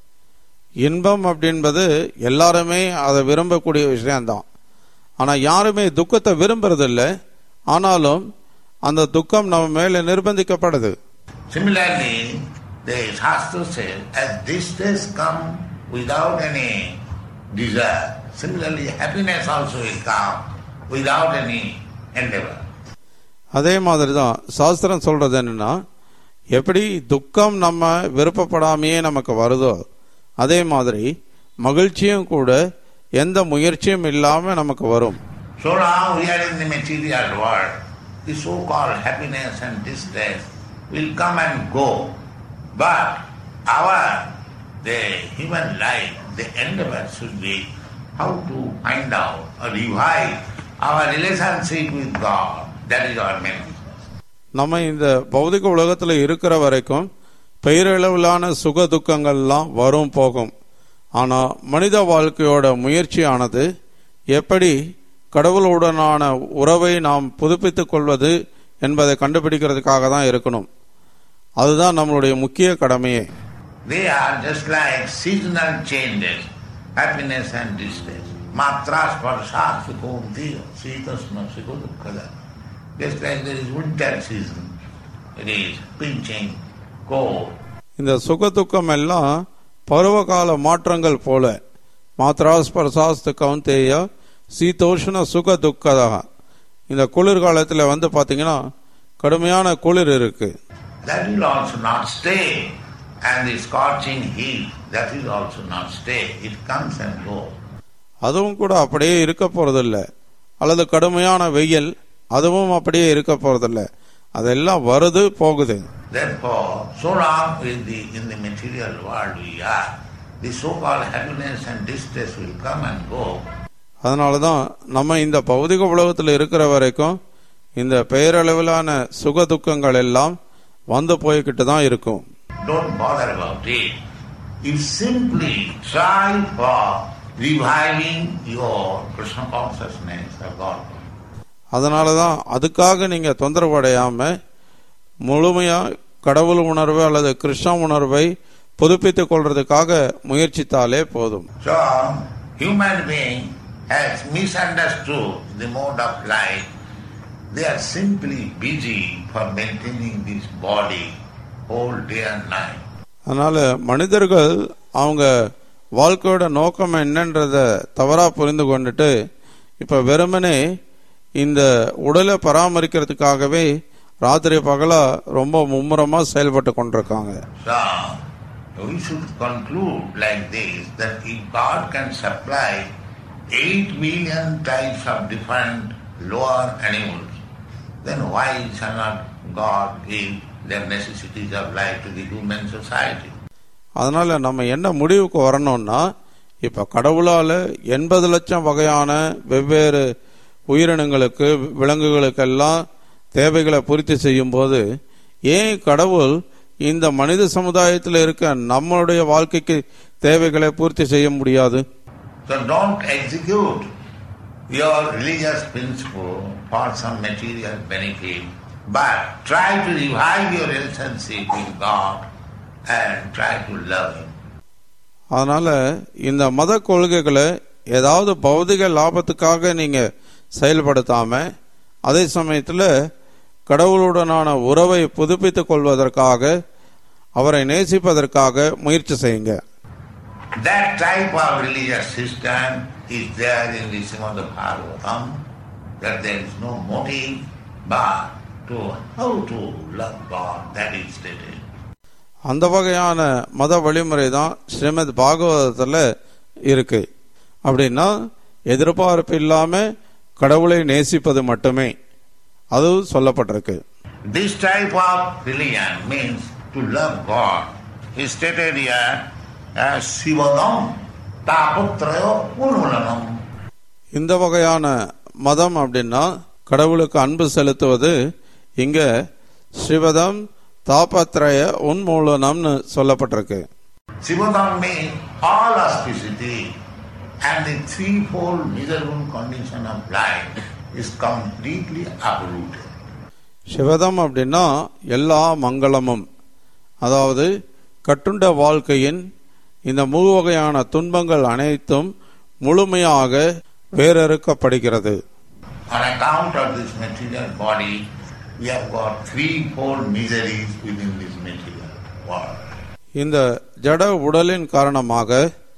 இன்பம் அப்படின்பது எல்லாருமே அதை விரும்பக்கூடிய விஷயம்தான் ஆனா யாருமே துக்கத்தை விரும்புறதில்லை ஆனாலும் அந்த துக்கம் நம்ம மேல நிர்பந்திக்கப்படுது Similarly, the Shastra says, as distress come without any desire, similarly happiness also will come without any endeavor. அதே மாதிரி தான் சாஸ்திரம் சொல்றது என்னன்னா எப்படி துக்கம் நம்ம விருப்பப்படாமையே நமக்கு வருதோ அதே மாதிரி மகிழ்ச்சியும் கூட எந்த முயற்சியும் இல்லாம நமக்கு வரும் So now we are in the material world. The so-called happiness and distress will come and go. But our, the human life, the endeavor should be how to find out or revive our relationship with God. That is our main. நம்ம இந்த பௌதிக உலகத்துல இருக்கிற வரைக்கும் பெயரளவிலான சுக துக்கங்கள்லாம் வரும் போகும் ஆனா மனித வாழ்க்கையோட முயற்சியானது எப்படி கடவுளுடனான உறவை நாம் புதுப்பித்துக் கொள்வது என்பதை கண்டுபிடிக்கிறதுக்காக தான் இருக்கணும் அதுதான் நம்மளுடைய முக்கிய கடமையே They are just like seasonal changes, happiness and distress. Matra sparsha sukhomtiya, sitasma sukhudukkada. Just like there is winter season, it is pinching, cold. இந்த சுக துக்கம் எல்லாம் பருவகால மாற்றங்கள் போல மாத்ராஸ் பரசாஸ்து கவுந்தேய சீதோஷ்ண சுக துக்கதாக இந்த குளிர்காலத்தில் வந்து பார்த்தீங்கன்னா கடுமையான குளிர் இருக்கு That will also not stay. And the scorching heat, that will also not stay. It comes and goes. அதுவும் கூட அப்படியே இருக்க போறதில்ல அல்லது கடுமையான வெயில் அதுவும் அப்படியே இருக்க போறதில்ல அதெல்லாம் வருது போகுது Therefore, so long with the, in the material world we are, the so-called happiness and distress will come and go. அதனால தான் நம்ம இந்த பௌதிக உலகத்தில் இருக்கிற வரைக்கும் இந்த பெயரளவிலான சுக துக்கங்கள் எல்லாம் வந்து போய்கிட்டு தான் இருக்கும் Don't bother about it. You simply try for reviving your Krishna consciousness of God. அதனால தான் அதுக்காக நீங்கள் தொந்தரவு அடையாம முழுமையாக கடவுள் உணர்வு அல்லது கிருஷ்ண உணர்வை புதுப்பித்துக் கொள்றதுக்காக முயற்சித்தாலே போதும் So, human being has misunderstood the mode of life. They are simply busy for maintaining this body whole day and night. அதனால மனிதர்கள் அவங்க வாழ்க்கையோட நோக்கம் என்னன்றத தவறா புரிந்து கொண்டுட்டு இப்ப வெறுமனே இந்த உடலை பராமரிக்கிறதுக்காகவே ராத்திரி பகலா ரொம்ப மும்முரமா செயல்பட்டு கொண்டிருக்காங்க So, we should conclude like this that if God can supply 8 million types of different lower animals, then why shall not God give their necessities of life to the human society? அதனால நம்ம என்ன முடிவுக்கு வரணும்னா இப்ப கடவுளால எண்பது லட்சம் வகையான வெவ்வேறு உயிரினங்களுக்கு விலங்குகளுக்கெல்லாம் தேவைகளை பூர்த்தி செய்யும் போது ஏன் கடவுள் இந்த மனித சமுதாயத்தில் இருக்க நம்மளுடைய வாழ்க்கைக்கு தேவைகளை பூர்த்தி செய்ய முடியாது So don't execute your religious principle for some material benefit, but try to revive your relationship with God and try to love Him. அதனால இந்த மத கொள்கைகளை ஏதாவது பௌதிக லாபத்துக்காக நீங்க செயல்படுத்தாம அதே சமயத்துல கடவுளுடனான உறவை புதுப்பித்துக் கொள்வதற்காக அவரை நேசிப்பதற்காக முயற்சி செய்யுங்க That type of religious system is there in the Srimad Bhagavatam, that there is no motive but to how to love God, that is stated. அந்த வகையான மத வழிமுறை தான் ஸ்ரீமத் பாகவதத்தில் இருக்கு அப்படின்னா எதிர்பார்ப்பு இல்லாம கடவுளை நேசிப்பது மட்டுமே அது சொல்லப்பட்டிருக்கு This type of religion means to love God. He stated here as Sivadam Tapatrayo Unulanam. இந்த வகையான மதம் அப்படின்னா கடவுளுக்கு அன்பு செலுத்துவது இங்க ஸ்ரீவதம் தாபத்ரய உன்மூலனம்னு சொல்லப்பட்டிருக்கு Sivadam means all auspicity and the threefold miserable condition of life is completely uprooted. சிவதம் அப்படின்னா எல்லா மங்களமும் அதாவது கட்டுண்ட வாழ்க்கையின் இந்த மூவகையான துன்பங்கள் அனைத்தும் முழுமையாக வேறறுக்கப்படுகிறது On account of this material body, we have got threefold miseries within this material world. இந்த ஜட உடலின் காரணமாக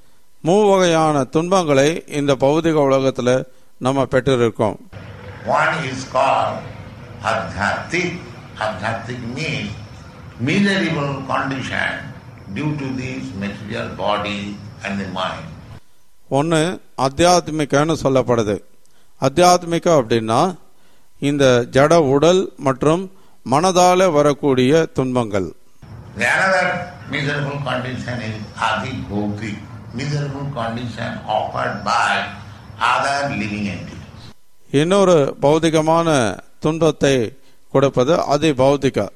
மூவகையான துன்பங்களை இந்த பௌதிக உலகத்துல நம்ம பெற்றிருக்கோம் One is called adhyatik. Adhyatik means miserable condition due to this material body and the mind. ஒன்று அத்தியாத்மிகன்னு சொல்லப்படுது அத்தியாத்மிக அப்படின்னா இந்த ஜட உடல் மற்றும் மனதால வரக்கூடிய துன்பங்கள் The another miserable condition is adhibhautik, miserable condition offered by other living entities. இன்னொரு பௌதிகமான துன்பத்தை கொடுப்பது அதி பௌதிக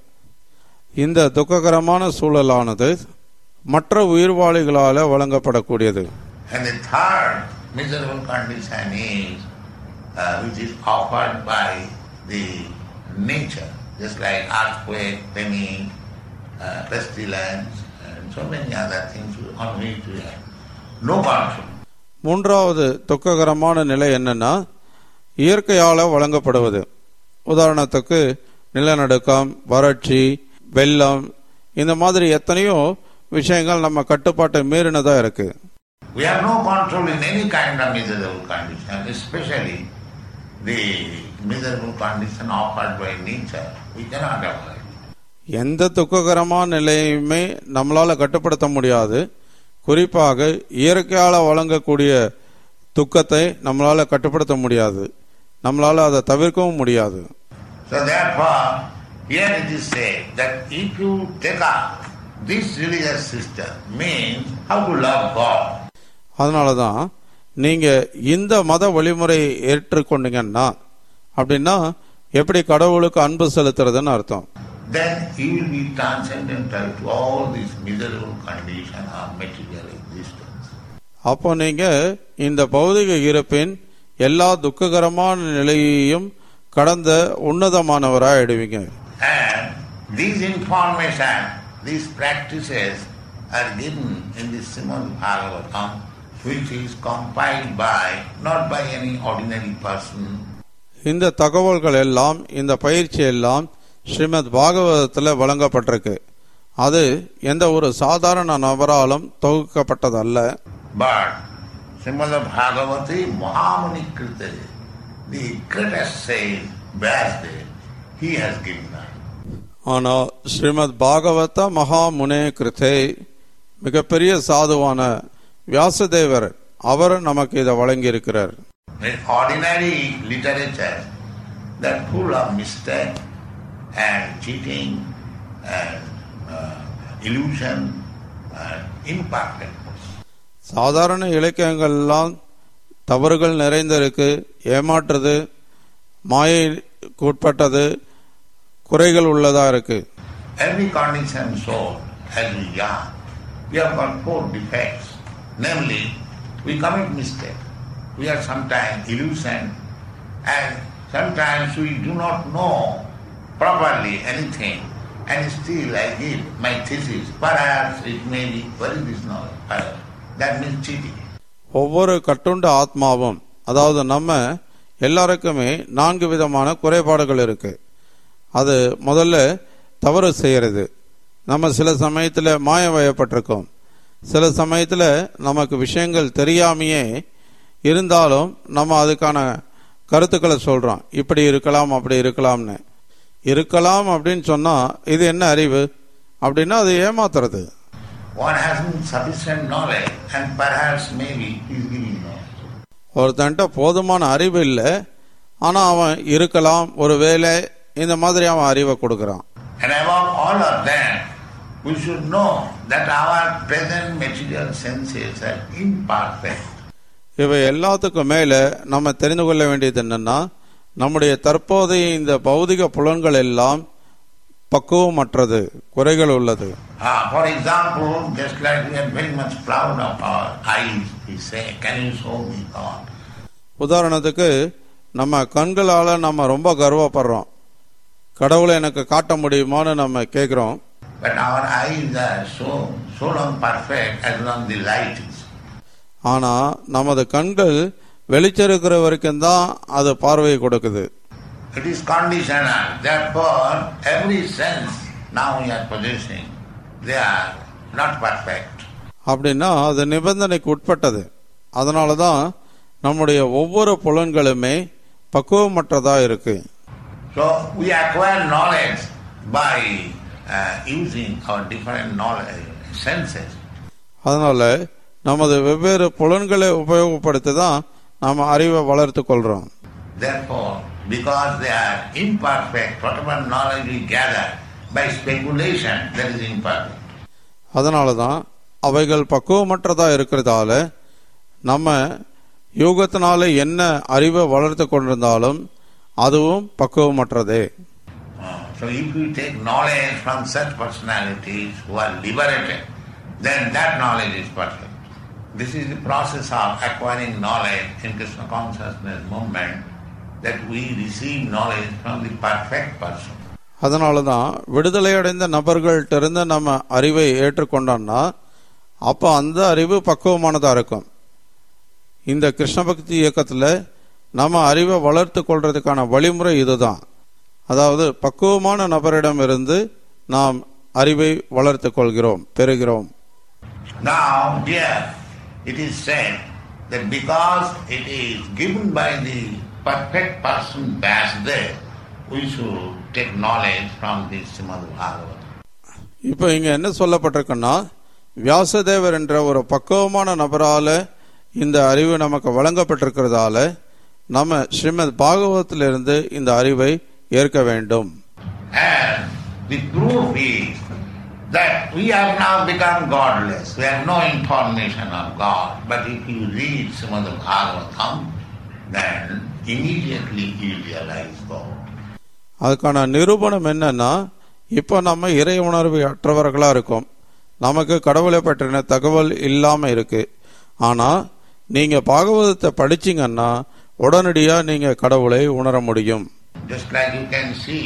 இந்த துக்ககரமான சூழலானது மற்ற உயிர்வாளிகளால வழங்கப்படக்கூடியது And the third miserable condition is uh, which is offered by the nature, just like earthquake, famine, uh, pestilence, and so many other things on which we have no control. மூன்றாவது துக்ககரமான நிலை என்னன்னா இயற்கையால வழங்கப்படுவது உதாரணத்துக்கு நிலநடுக்கம் வறட்சி வெள்ளம் இந்த மாதிரி எத்தனையோ விஷயங்கள் நம்ம கட்டுப்பாட்டை மீறினதா இருக்கு We have no control in any kind of miserable condition, especially the miserable condition offered by nature. We cannot avoid. எந்த துக்ககரமான நிலையுமே நம்மளால கட்டுப்படுத்த முடியாது குறிப்பாக இயற்கையால வழங்கக்கூடிய துக்கத்தை நம்மளால கட்டுப்படுத்த முடியாது நம்மளால அதை தவிர்க்கவும் முடியாது So therefore, here it is said that if you take up this religious system means how to love God. அதனால தான் நீங்கள் இந்த மத வழிமுறையை ஏற்றுக்கொண்டீங்கன்னா அப்படின்னா எப்படி கடவுளுக்கு அன்பு செலுத்துறதுன்னு அர்த்தம் Then you will be transcendental to all this miserable condition of material existence. அப்போ நீங்க இந்த பௌதிக இருப்பின் எல்லா துக்ககரமான நிலையையும் கடந்த உன்னதமானவராயிடுவீங்க And these information, these practices are given in the Srimad Bhagavatam, which is compiled by, not by any ordinary person, இந்த தகவல்கள் எல்லாம் இந்த பயிற்சி எல்லாம் ஸ்ரீமத் பாகவதத்தில் வழங்கப்பட்டிருக்கு அது எந்த ஒரு சாதாரண நபராலும் தொகுக்கப்பட்டதல்ல but Srimad Bhagavati Mahamuni Krita, the greatest sage, Vyasdev, he has given that. ஆனால் ஸ்ரீமத் பாகவத மகா முனே கிருத்தே மிகப்பெரிய சாதுவான வியாசதேவர் அவர் நமக்கு இதை வழங்கியிருக்கிறார் In ordinary literature, that full of mistake and cheating and uh, illusion and imperfectness. சாதாரண இலக்கியங்கள்லாம் தவறுகள் நிறைந்திருக்கு ஏமாற்றுறது மாயைக்கு உட்பட்டது குறைகள் உள்ளதா இருக்கு Every conditioned soul, as we are, we have got four defects. Namely, we commit mistake. We are sometimes illusion and sometimes we do not know properly anything and still I give my thesis. Perhaps it may be very this knowledge. Perhaps. That means cheating. ஒவ்வொரு கட்டுண்ட ஆத்மாவும் அதாவது நம்ம எல்லாருக்குமே நான்கு விதமான குறைபாடுகள் இருக்கு அது முதல்ல தவறு செய்யறது நம்ம சில சமயத்தில் மாய வயப்பட்டிருக்கோம் சில சமயத்தில் நமக்கு விஷயங்கள் தெரியாமையே இருந்தாலும் நம்ம அதுக்கான கருத்துக்களை சொல்றோம் இப்படி இருக்கலாம் அப்படி இருக்கலாம்னு இருக்கலாம் அப்படின்னு சொன்னா இது என்ன அறிவு அப்படின்னா அது ஏமாத்துறது One hasn't sufficient knowledge and perhaps maybe he is giving knowledge. ஒருத்தன்ட்ட போதுமான அறிவு இல்லை ஆனா அவன் இருக்கலாம் ஒரு வேலை இந்த மாதிரி அவன் அறிவை கொடுக்கறான் And above all of that, we should know that our present material senses are imperfect. இவை எல்லாத்துக்கும் மேல நம்ம தெரிந்து கொள்ள வேண்டியது என்னன்னா நம்முடைய தற்போதைய இந்த பௌதிக புலன்கள் எல்லாம் பக்குவமற்றது குறைகள் உள்ளது Ah, for example, just like we are very much proud of our eyes, we say, can you show me God? உதாரணத்துக்கு நம்ம கண்களால நம்ம ரொம்ப கர்வப்படுறோம் கடவுளை எனக்கு காட்ட முடியுமான்னு நம்ம கேட்குறோம் But our eyes are so, so long perfect as long the light is. ஆனா நமது கண்கள் வெளிச்சம் வரைக்கும் தான் அது பார்வையை கொடுக்குது It is conditional. Therefore, every sense now we are possessing, they are not perfect. அப்படின்னா அது நிபந்தனைக்கு உட்பட்டது அதனால தான் நம்முடைய ஒவ்வொரு புலன்களுமே பக்குவமற்றதா இருக்கு So we acquire knowledge by uh, using our different knowledge senses. அதனால நமது வெவ்வேறு புலன்களை உபயோகப்படுத்தி தான் நாம் அறிவை வளர்த்து கொள்றோம் Therefore, because they are imperfect, whatever knowledge we gather by speculation, that is imperfect. அதனால தான் அவைகள் பக்குவமற்றதா இருக்கிறதால நம்ம யோகத்தினால என்ன அறிவை வளர்த்து கொண்டிருந்தாலும் அதுவும் பக்குவமற்றதே Uh, so if we take knowledge from such personalities who are liberated, then that knowledge is perfect. This is the process of acquiring knowledge in Krishna consciousness movement, that we receive knowledge from the perfect person. அதனால தான் விடுதலை அடைந்த நபர்கள்ட்ட இருந்து நம்ம அறிவை ஏற்றுக்கொண்டோம்னா அப்போ அந்த அறிவு பக்குவமானதா இருக்கும் இந்த கிருஷ்ண பக்தி இயக்கத்தில் நம்ம அறிவை வளர்த்து கொள்றதுக்கான வழிமுறை இதுதான் அதாவது பக்குவமான நபரிடமிருந்து நாம் அறிவை வளர்த்து கொள்கிறோம் பெறுகிறோம் Now, here it is said that because it is given by the perfect person Vyasdev, we should take knowledge from this Srimad Bhagavatam. இப்போ இங்க என்ன சொல்லப்பட்டிருக்குன்னா வியாசதேவர் என்ற ஒரு பக்குவமான நபரால இந்த அறிவு நமக்கு வழங்கப்பட்டிருக்கிறதால நம்ம ஸ்ரீமத் பாகவத்திலிருந்து இந்த அறிவை ஏற்க வேண்டும் And the proof is that we have now become godless. We have no information of God. But if you read Srimad Bhagavatam, then immediately you realize God. அதுக்கான நிரூபணம் என்னன்னா இப்போ நம்ம இறை உணர்வு அற்றவர்களா இருக்கோம் நமக்கு கடவுளை பற்றின தகவல் இல்லாம இருக்கு ஆனா நீங்க பாகவதத்தை படிச்சீங்கன்னா உடனடியா நீங்க கடவுளை உணர முடியும் Just like you can see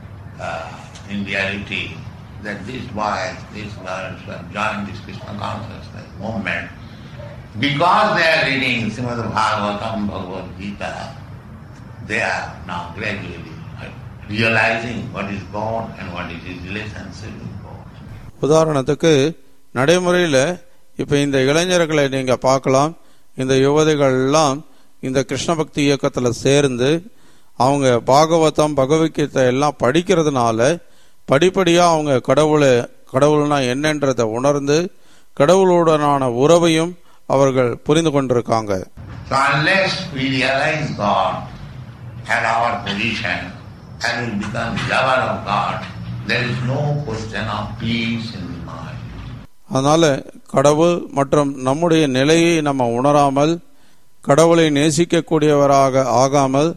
uh, in reality that these boys, these girls who have joined this Krishna consciousness movement, because they are reading Srimad Bhagavatam, Bhagavad Gita, they are now gradually realizing what is God and what is his relationship with God. உதாரணத்துக்கு நடைமுறையில் இப்போ இந்த இளைஞர்களை நீங்க பார்க்கலாம் இந்த யுவதிகள் எல்லாம் இந்த கிருஷ்ண பக்தி இயக்கத்தில் சேர்ந்து அவங்க பாகவதம் பகவத்கீதை எல்லாம் படிக்கிறதுனால படிப்படியாக அவங்க கடவுளை கடவுள்னா என்னன்றதை உணர்ந்து கடவுளுடனான உறவையும் அவர்கள் புரிந்து கொண்டிருக்காங்க So unless we realize God and our position and we become lover of God, there is no question of peace in the mind. அதனால கடவுள் மற்றும் நம்முடைய நிலையை நம்ம உணராமல் கடவுளை நேசிக்கக்கூடியவராக ஆகாமல்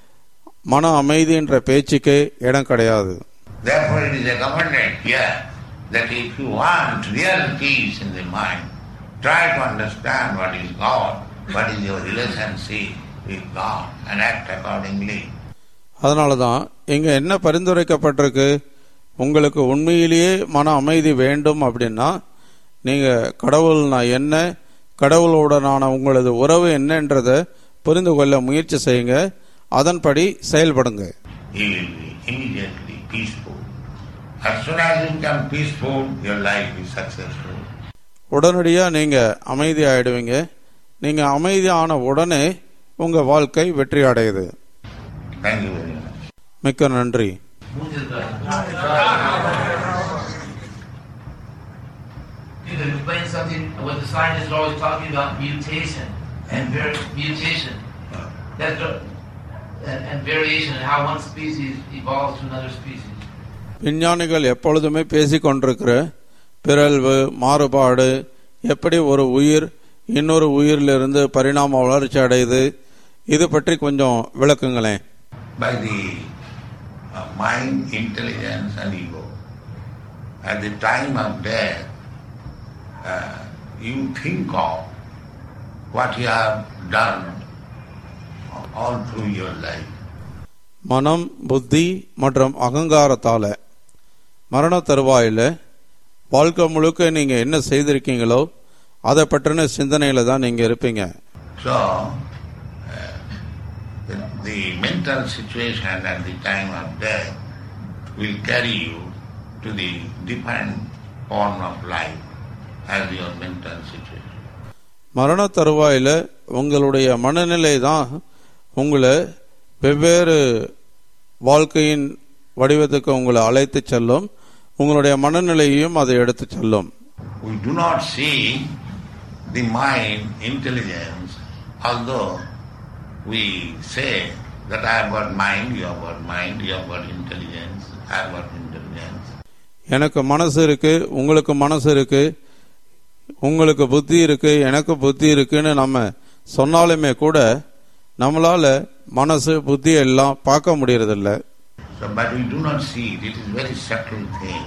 மன அமைதி என்ற பேச்சுக்கே இடம் கிடையாது Therefore it is recommended here that if you want real peace in the mind, try to understand what is God, what is your relationship with God and act accordingly. அதனால தான் இங்க என்ன பரிந்துரைக்கப்பட்டிருக்கு உங்களுக்கு உண்மையிலேயே மன அமைதி வேண்டும் அப்படின்னா நீங்க கடவுள்னா என்ன கடவுளுடனான உங்களது உறவு என்னன்றதை புரிந்து கொள்ள முயற்சி செய்யுங்க அதன்படி செயல்படுங்க You will be immediately peaceful. As soon as you become peaceful, your life is successful. உடனடியா நீங்க அமைதி ஆயிடுவீங்க நீங்க அமைதியான உடனே உங்க வாழ்க்கை வெற்றி அடையுது Thank you very much. மிக்க நன்றி You can explain something, what the scientists are always talking about, mutation and var- mutation. That's the- and, and variation and how one species evolves to another species. விஞ்ஞானிகள் எப்பொழுதுமே பேசிக் கொண்டிருக்கிற பிறழ்வு மாறுபாடு எப்படி ஒரு உயிர் இன்னொரு உயிரிலிருந்து பரிணாம வளர்ச்சி அடையுது இது பற்றி கொஞ்சம் விளக்குங்களேன் By the uh, mind, intelligence and ego. At the time of death, uh, you think of what you have done all through your life. மனம் புத்தி மற்றும் அகங்காரத்தால மரண தருவாயில வாழ்க்கை முழுக்க நீங்க என்ன செய்திருக்கீங்களோ அதை பற்றின சிந்தனையில தான் நீங்க இருப்பீங்க So, uh, the, the mental situation at the time of death will carry you to the different form of life as your mental situation. மரண தருவாயில உங்களுடைய மனநிலை தான் உங்களை வெவ்வேறு வாழ்க்கையின் வடிவத்துக்கு உங்களை அழைத்து செல்லும் உங்களுடைய மனநிலையையும் அதை எடுத்து செல்லும் We do not see the mind, intelligence, although we say that I have got mind, you have got mind, you have got intelligence, I have got intelligence. எனக்கு மனசு இருக்கு உங்களுக்கு மனசு இருக்கு உங்களுக்கு புத்தி இருக்கு எனக்கு புத்தி இருக்குன்னு நம்ம சொன்னாலுமே கூட நம்மளால மனசு புத்தி எல்லாம் பார்க்க முடியறதில்ல So, but we do not see it. It is very subtle thing.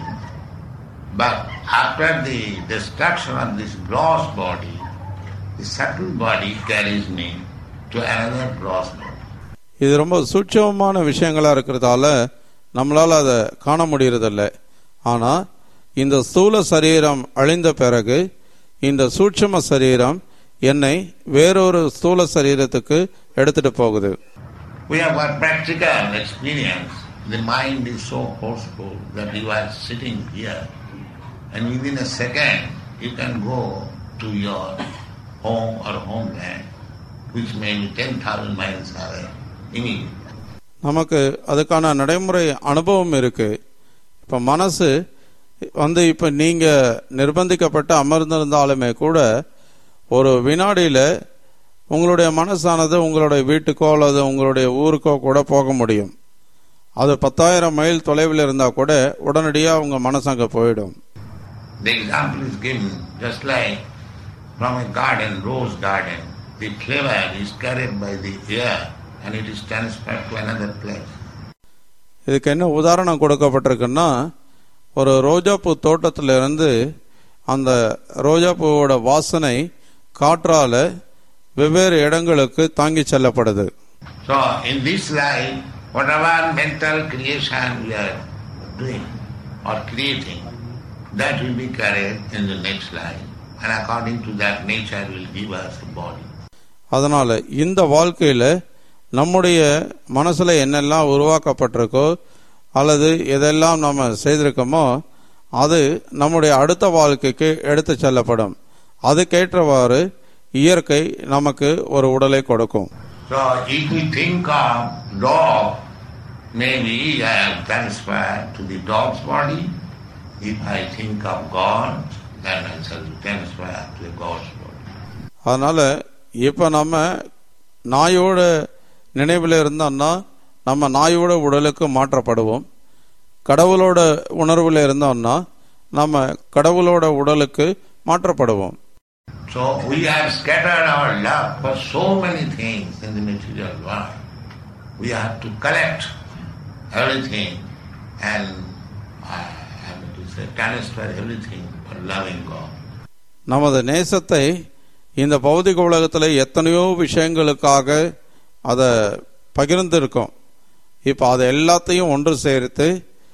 But after the destruction of this gross body, the subtle body carries me to another gross body. இது ரொம்ப சூட்சமமான விஷயங்களா இருக்கிறதால நம்மளால அதை காண முடியறதில்ல ஆனா இந்த ஸ்தூல சரீரம் அழிந்த பிறகு இந்த சூட்சம சரீரம் என்னை வேறொரு ஸ்தூல சரீரத்துக்கு எடுத்துட்டு போகுது We have got practical experience. The mind is so forceful that you are sitting here and within a second you can go to your home or homeland which may be 10,000 miles away immediately. நமக்கு அதுக்கான நடைமுறை அனுபவம் இருக்கு இப்ப மனசு வந்து இப்ப நீங்க நிர்பந்திக்கப்பட்டு அமர்ந்திருந்தாலுமே கூட ஒரு வினாடியில உங்களுடைய மனசானது உங்களுடைய வீட்டுக்கோ அல்லது உங்களுடைய ஊருக்கோ கூட போக முடியும் அது பத்தாயிரம் மைல் தொலைவில் இருந்தா கூட உடனடியாக உங்க மனசு அங்க போயிடும் The example is given just like from a garden, rose garden. The flower is carried by the air and it is transferred to another place. இதுக்கு என்ன உதாரணம் கொடுக்கப்பட்டிருக்குன்னா ஒரு ரோஜாப்பூ தோட்டத்திலிருந்து அந்த ரோஜாப்பூவோட வாசனை காற்றால வெவ்வேறு இடங்களுக்கு தாங்கி செல்லப்படுது So in this life, whatever mental creation we are doing or creating, that will be carried in the next life. And according to that, nature will give us a body. அதனால இந்த வாழ்க்கையில நம்முடைய மனசுல என்னெல்லாம் உருவாக்கப்பட்டிருக்கோ அல்லது எதெல்லாம் நம்ம செய்திருக்கோமோ அது நம்முடைய அடுத்த வாழ்க்கைக்கு எடுத்து செல்லப்படும் அதுக்கேற்றவாறு இயற்கை நமக்கு ஒரு உடலை கொடுக்கும் So if we think of dog, maybe I am transferred to the dog's body. If I think of God, then I shall be transferred to the God's body. அதனால இப்ப நம்ம நாயோட நினைவில் இருந்தோம்னா நம்ம நாயோட உடலுக்கு மாற்றப்படுவோம் கடவுளோட உணர்வில் இருந்தோம்னா நம்ம கடவுளோட உடலுக்கு மாற்றப்படுவோம் So we have scattered our love for so many things in the material world. We have to collect everything and uh, have to say, transfer everything for loving God. நமது நேசத்தை இந்த பௌதிக உலகத்தில் எத்தனையோ விஷயங்களுக்காக அதை பகிர்ந்திருக்கோம் இப்போ அதை எல்லாத்தையும் ஒன்று சேர்த்து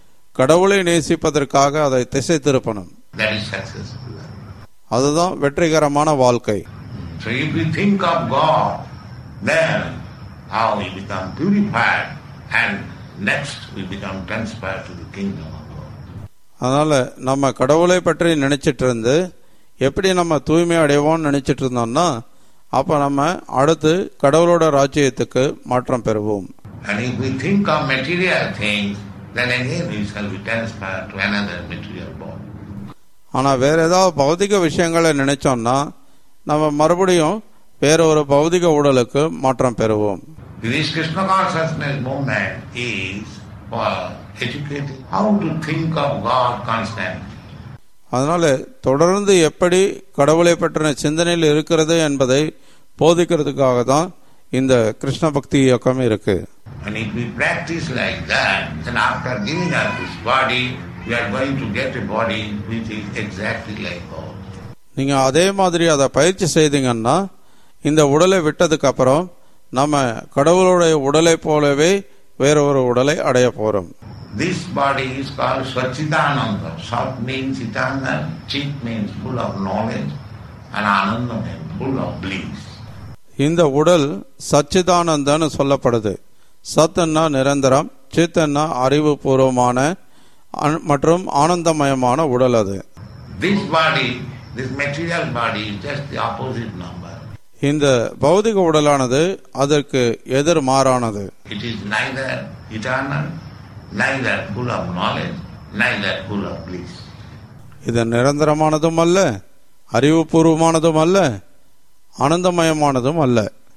கடவுளை நேசிப்பதற்காக அதை திசை திருப்பணும் That is successful life. அதுதான் வெற்றிகரமான வாழ்க்கை So if we think of God, then how we become purified and next we become transferred to the kingdom of God. அதனால நம்ம கடவுளை பற்றி நினைச்சிட்டு இருந்து எப்படி நம்ம தூய்மை அடைவோம்னு நினைச்சிட்டு இருந்தோம்னா அப்ப நம்ம அடுத்து கடவுளோட ராஜ்யத்துக்கு மாற்றம் பெறுவோம் And if we think of material things, then again we shall be transferred to another material body. ஆனா வேற ஏதாவது பௌதிக விஷயங்களை நினைச்சோம்னா நம்ம மறுபடியும் வேற ஒரு பௌதிக உடலுக்கு மாற்றம் பெறுவோம் This Krishna consciousness movement is for educating how to think of God constantly. அதனால தொடர்ந்து எப்படி கடவுளை பற்றின சிந்தனையில் இருக்கிறது என்பதை போதிக்கிறதுக்காக தான் இந்த கிருஷ்ண பக்தி இயக்கம் இருக்கு And if we practice like that, then after giving us this body, we are going to get a body which is exactly like God. நீங்க அதே மாதிரி அதை பயிற்சி செய்தீங்கன்னா இந்த உடலை விட்டதுக்கு அப்புறம் நம்ம கடவுளுடைய உடலை போலவே வேற ஒரு உடலை அடைய போறோம் This body is called Sachidananda. Sat means eternal, Chit means full of knowledge, and Ananda means full of bliss. இந்த உடல் சச்சிதானந்தன்னு சொல்லப்படுது சத்துன்னா நிரந்தரம் சித்தன்னா அறிவுபூர்வமான அன்- மற்றும் ஆனந்தமயமான உடல் அது This body, this material body is just the opposite number. இந்த பௌதிக உடலானது அதற்கு எதிர்மாறானது It is neither eternal, neither full of knowledge, neither full of bliss. இது நிரந்தரமானதும் அல்ல அறிவுபூர்வமானதும் அல்ல ஆனந்தமயமானதும் அல்ல